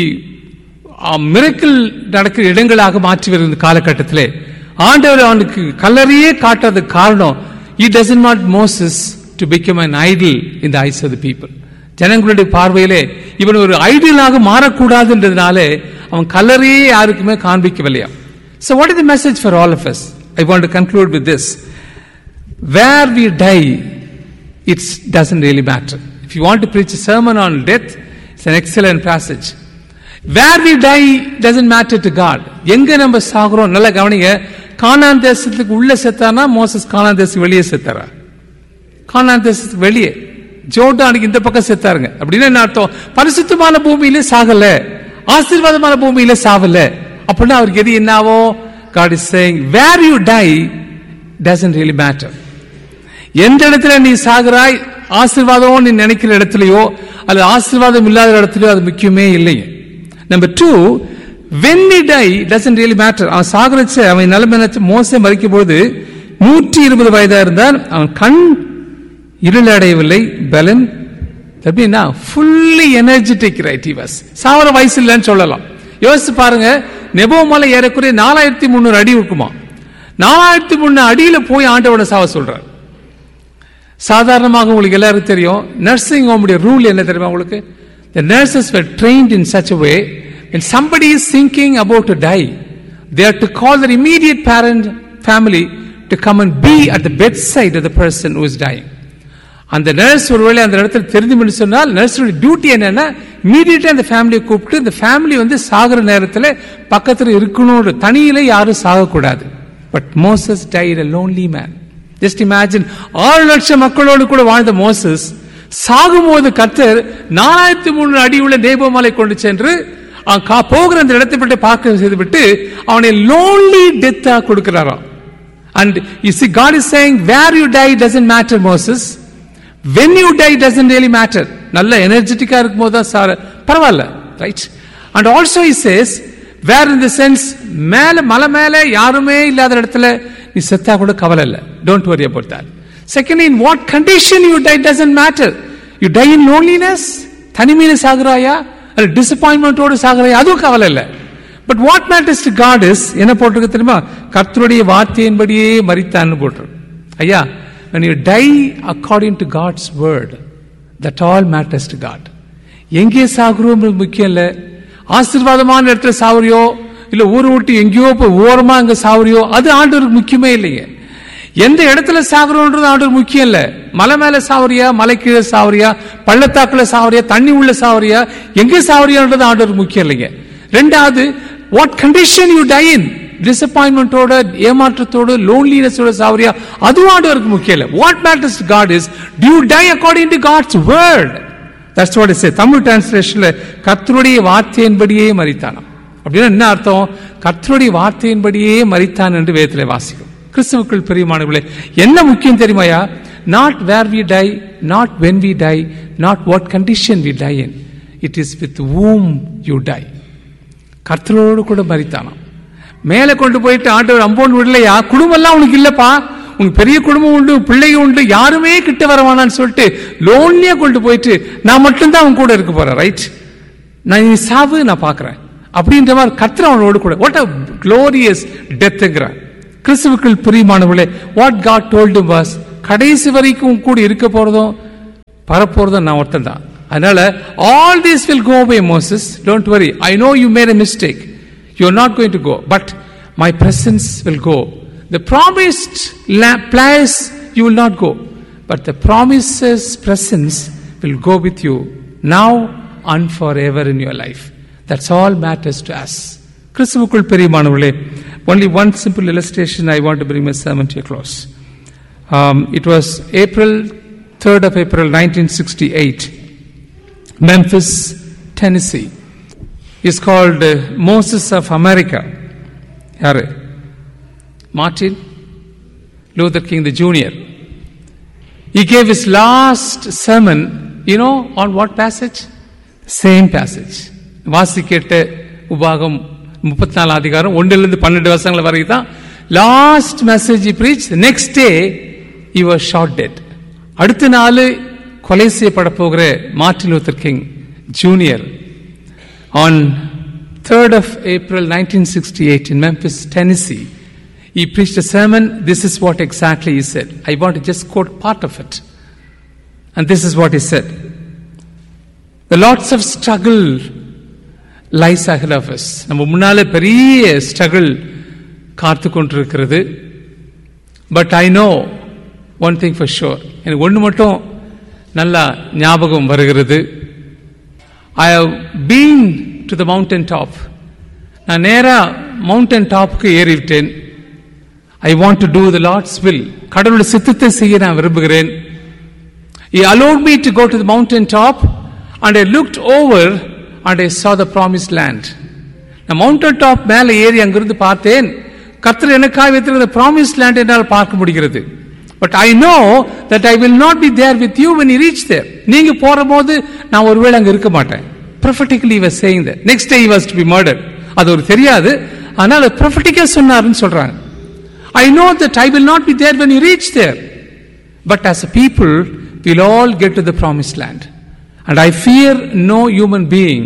மிரக்கிள் நடக்கிற இடங்களாக மாற்றி வருகிற காலகட்டத்திலே ஆண்டவர் அவனுக்கு கல்லறையே காட்டுறதுக்கு காரணம் he doesn't not Moses to become an idol in the eyes of the people ஜனங்களுடைய பார்வையிலே இவன் ஒரு ஐடியலாக மாறக்கூடாதுன்றதுனாலே அவன் கல்லறையே யாருக்குமே காண்பிக்கவில்லையா So what is the message for all of us? I want to conclude with this. Where we die, it doesn't really matter. If you want to preach a sermon on death, it's an excellent passage. Where we die doesn't matter to God. எங்க நம்ம சாகுறோம் நல்லா கவனிங்க கானான் தேசத்துக்கு உள்ள செத்தானா Moses கானான் தேசத்துக்கு வெளியே செத்தாரா கானான் தேசத்துக்கு வெளியே ஜோர்டானுக்கு இந்த பக்கம் செத்தாருங்க அப்படின்னு என்ன அர்த்தம் பரிசுத்தமான பூமியிலே சாகல ஆசீர்வாதமான பூமியிலே சாவல அப்படின்னா அவருக்கு எது என்னாவோ God is saying where you die doesn't really matter எந்த இடத்துல நீ சாகுறாய் ஆசீர்வாதம் நீ நினைக்கிற இடத்துலயோ அல்லது ஆசீர்வாதம் இல்லாத இடத்துலயோ அது முக்கியமே இல்லைங்க நம்பர் டூ வென் நீ டை டசன்ட் ரியலி மேட்டர் அவன் சாகுறச்ச அவன் நிலைமை நினைச்சு மோச மறிக்கும் போது நூற்றி இருபது வயதா இருந்தால் அவன் கண் இருளடையவில்லை பலன் எப்படின்னா ஃபுல்லி எனர்ஜெட்டிக் ரைட் வாஸ் சாவர வயசு இல்லைன்னு சொல்லலாம் யோசிச்சு பாருங்க நெபோ மலை ஏறக்குறைய நாலாயிரத்தி முந்நூறு அடி இருக்குமா நாலாயிரத்தி முந்நூறு அடியில போய் ஆண்டவனை சாவ சொல்றார் சாதாரணமாக உங்களுக்கு எல்லாருக்கும் தெரியும் நர்சிங் ஹோமுடைய ரூல் என்ன தெரியுமா உங்களுக்கு the nurses were trained in such a way when somebody is thinking about to die they are to call their immediate parent family to come and be at the bedside of the person who is dying அந்த nurse ஒருவேளை அந்த இடத்துல தெரிஞ்சு சொன்னால் நர்ஸோட duty என்னன்னா இமீடியட்டா அந்த ஃபேமிலியை கூப்பிட்டு இந்த ஃபேமிலி வந்து சாகுற நேரத்தில் பக்கத்தில் இருக்கணும் தனியில யாரும் சாகக்கூடாது but Moses died a lonely man just imagine ஆறு லட்சம் மக்களோடு கூட வாழ்ந்த மோசஸ் சாகும்போது கத்தர் நாலாயிரத்தி மூணு அடி உள்ள தேவமலை கொண்டு சென்று அவன் கா- போகிற அந்த இடத்தை பற்றி பார்க்க செய்துவிட்டு அவனை லோன்லி டெத்தா கொடுக்கிறாராம் And you see, God is saying, where you die doesn't matter, Moses. When you die doesn't really matter. நல்ல எனர்ஜெட்டிக்கா இருக்கும் போது தான் சார் பரவாயில்ல right and also he says where in the sense மேல மலை மேல யாருமே இல்லாத இடத்துல நீ செத்தா கூட கவலை இல்லை don't worry about that second in what condition you die doesn't matter you die in loneliness தனிமையில சாகுறாயா அல்ல டிசப்பாயின்மெண்டோடு சாகுறாயா அதுவும் கவலை இல்லை but what matters to God is என்ன போட்டிருக்கு தெரியுமா கர்த்தருடைய வார்த்தையின்படியே மரித்தான்னு போட்டிருக்கு ஐயா when you die according to God's word that all matters to God எங்கே சாகுறோம் முக்கியம் இல்ல ஆசீர்வாதமான இடத்துல சாவுறியோ இல்ல ஊரை விட்டு எங்கேயோ போய் ஓரமா அங்க சாவுறியோ அது ஆண்டவருக்கு முக்கியமே இல்லைங்க எந்த இடத்துல சாகுறோன்றது ஆண்டவர் முக்கியம் இல்ல மலை மேல சாவரியா மலை கீழே சாவரியா பள்ளத்தாக்குல சாவரியா தண்ணி உள்ள சாவரியா எங்க சாவரியான்றது ஆண்டவருக்கு முக்கியம் இல்லைங்க ரெண்டாவது what condition you die in டிசப்பாயின்மெண்டோட ஏமாற்றத்தோட லோன்லினஸோட சாவரியா அதுவும் ஆண்டவருக்கு முக்கியம் இல்லை what matters God is do you die according to God's word that's what is Tamil டிரான்ஸ்லேஷன்ல கர்த்தருடைய வார்த்தையின்படியே மறித்தானாம் அப்படின்னா என்ன அர்த்தம் கர்த்தருடைய வார்த்தையின்படியே மறித்தான் என்று வேதத்திலே வாசிக்கும் கிறிஸ்துவுக்குள் பெரியமானவர்களே என்ன முக்கியம் தெரியுமாயா not where we die not when we die not what condition we die in it is with whom you die கர்த்தரோடு கூட மறித்தானாம் மேலே கொண்டு போயிட்டு ஆண்டவர் அம்போன் விடலையா குடும்பம் எல்லாம் உனக்கு இல்லப்பா உங்க பெரிய குடும்பம் உண்டு பிள்ளைங்க உண்டு யாருமே கிட்ட வரவானான்னு சொல்லிட்டு லோன்லியா கொண்டு போயிட்டு நான் மட்டும்தான் அவன் கூட இருக்க போறேன் ரைட் நான் நீ சாவு நான் பார்க்கறேன் அப்படின்ற மாதிரி கத்திர அவனோடு கூட வாட் அ க்ளோரியஸ் டெத்துங்கிறான் கிறிஸ்துவுக்குள் பிரியமானவர்களே வாட் காட் டோல்டு வாஸ் கடைசி வரைக்கும் கூட இருக்க போறதும் பரப்போறதும் நான் ஒருத்தன் தான் அதனால all these will go away Moses don't worry I know you made a mistake you are not going to go but my presence will go the promised place you will not go but the promises presence will go with you now and forever in your life that's all matters to us கிறிஸ்துவுக்குள் பெரியமானவர்களே only one simple illustration I want to bring my sermon to a close. Um, it was April 3rd of April 1968, Memphis, Tennessee. Is called uh, Moses of America. யாரு Martin Luther King the Jr. He gave his last sermon, you know, on what passage? Same passage. வாசிக்கேட்ட உபாகம் முப்பத்தி நாலு அதிகாரம் ஒன்றிலிருந்து பன்னெண்டு வருஷங்கள் வரைக்கும் தான் last message preach next day இவர் ஷார்ட் டெட் அடுத்த நாள் கொலை செய்யப்பட போகிற Martin Luther King Junior on third of April nineteen sixty eight in Memphis Tennessee He preached a sermon. This is what exactly he said. I want to just quote part of it. And this is what he said. The lots of struggle lies ahead of us. நம்ம முன்னால பெரிய struggle காத்து கொண்டிருக்கிறது but I know one thing for sure எனக்கு ஒன்று மட்டும் நல்லா ஞாபகம் வருகிறது I have been to the mountain top நான் நேராக மவுண்டன் டாப்புக்கு ஏறிவிட்டேன் I want to do the Lord's will கடவுளுடைய சித்தத்தை செய்ய நான் விரும்புகிறேன் He allowed me to go to the mountain top and I looked over and I saw the promised land. நான் மவுண்டன் டாப் மேலே ஏறி அங்கிருந்து பார்த்தேன் கர்த்தர் எனக்காக வைத்திருக்கிற ப்ராமிஸ் லேண்ட் என்னால் பார்க்க முடிகிறது but I know that I will not be there with you when you reach there நீங்க போற போது நான் ஒருவேளை அங்க இருக்க மாட்டேன் prophetically was saying that next day he was to be murdered அது ஒரு தெரியாது ஆனால் prophetically சொன்னாருன்னு சொல்றாங்க I know that I will not be there when you reach there. But as a people, we'll all get to the promised land. And I fear no human being.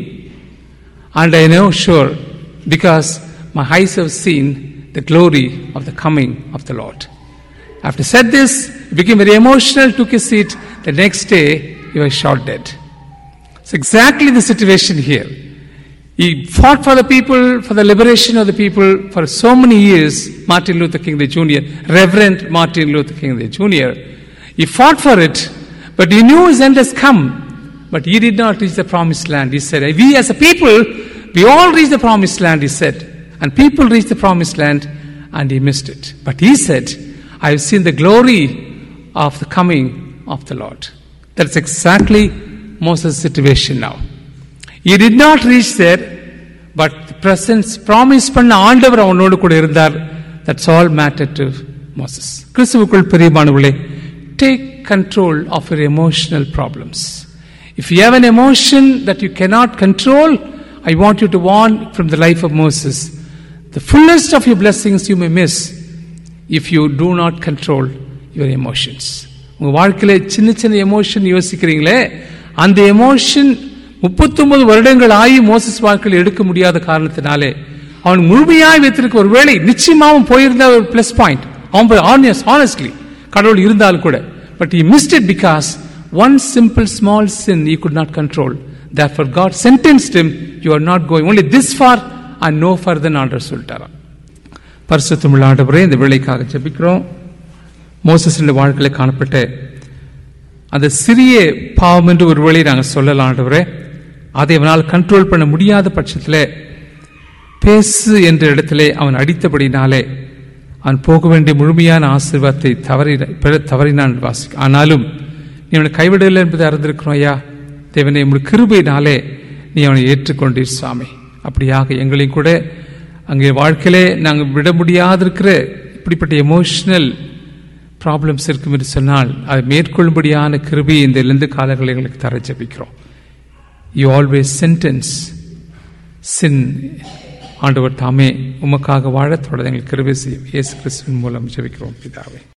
And I know sure, because my eyes have seen the glory of the coming of the Lord. After said this, he became very emotional, took his seat. The next day, he was shot dead. It's exactly the situation here. He fought for the people, for the liberation of the people for so many years. Martin Luther King the Jr., Reverend Martin Luther King the Jr. He fought for it, but he knew his end has come. But he did not reach the promised land. He said, We as a people, we all reach the promised land, he said. And people reached the promised land, and he missed it. But he said, I have seen the glory of the coming of the Lord. That's exactly Moses' situation now. He did not reach there, but the presence promise பண்ண ஆண்டவர் அவனோடு கூட இருந்தார் that's all matter to Moses கிறிஸ்துவுக்குள் பிரியமானவர்களே take control of your emotional problems if you have an emotion that you cannot control I want you to warn from the life of Moses the fullest of your blessings you may miss if you do not control your emotions உங்க வாழ்க்கையில சின்ன சின்ன emotion யோசிக்கிறீங்களே அந்த emotion முப்பத்தொன்பது வருடங்கள் ஆகி Moses வாழ்க்கையில் எடுக்க முடியாத காரணத்தினாலே அவன் முழுமையாய் வைத்திருக்க ஒரு வேளை நிச்சயமாவும் போயிருந்த ஒரு பிளஸ் பாயிண்ட் அவன் ஆனியஸ் ஆனஸ்ட்லி கடவுள் இருந்தாலும் கூட but he missed it because one simple small sin he could not control therefore god sentenced him you are not going only this far and no further ஆண்டவர் சொல்லிட்டாராம் பரிசுத்தமிழ் ஆண்டவரே இந்த வேலைக்காக ஜெபிக்கிறோம் மோசஸின் வாழ்க்கையில் காணப்பட்ட அந்த சிறிய பாவம் என்று ஒரு வழி நாங்கள் சொல்லலாம் ஆண்டவரே அதை அவனால் கண்ட்ரோல் பண்ண முடியாத பட்சத்தில் பேசு என்ற இடத்திலே அவன் அடித்தபடினாலே அவன் போக வேண்டிய முழுமையான ஆசீர்வாதத்தை தவறி தவறினான் வாசி ஆனாலும் நீ அவனை கைவிடவில்லை என்பதை அறிந்திருக்கிறோம் ஐயா தேவனை உங்களுடைய கிருபையினாலே நீ அவனை ஏற்றுக்கொண்டீர் சுவாமி அப்படியாக எங்களையும் கூட அங்கே வாழ்க்கையிலே நாங்கள் விட முடியாதிருக்கிற இப்படிப்பட்ட எமோஷனல் ப்ராப்ளம்ஸ் இருக்கும் என்று சொன்னால் அதை மேற்கொள்ளும்படியான கிருபி இந்த இழந்து காலங்களை எங்களுக்கு தர ஜபிக்கிறோம் யூ ஆல்வேஸ் சென்டென்ஸ் சின் ஆண்டவர் தாமே உமக்காக வாழ தொடர்ந்து எங்களுக்கு கிருபை செய்யும் இயேசு கிறிஸ்துவின் மூலம் ஜெபிக்கிறோம் பிதாவே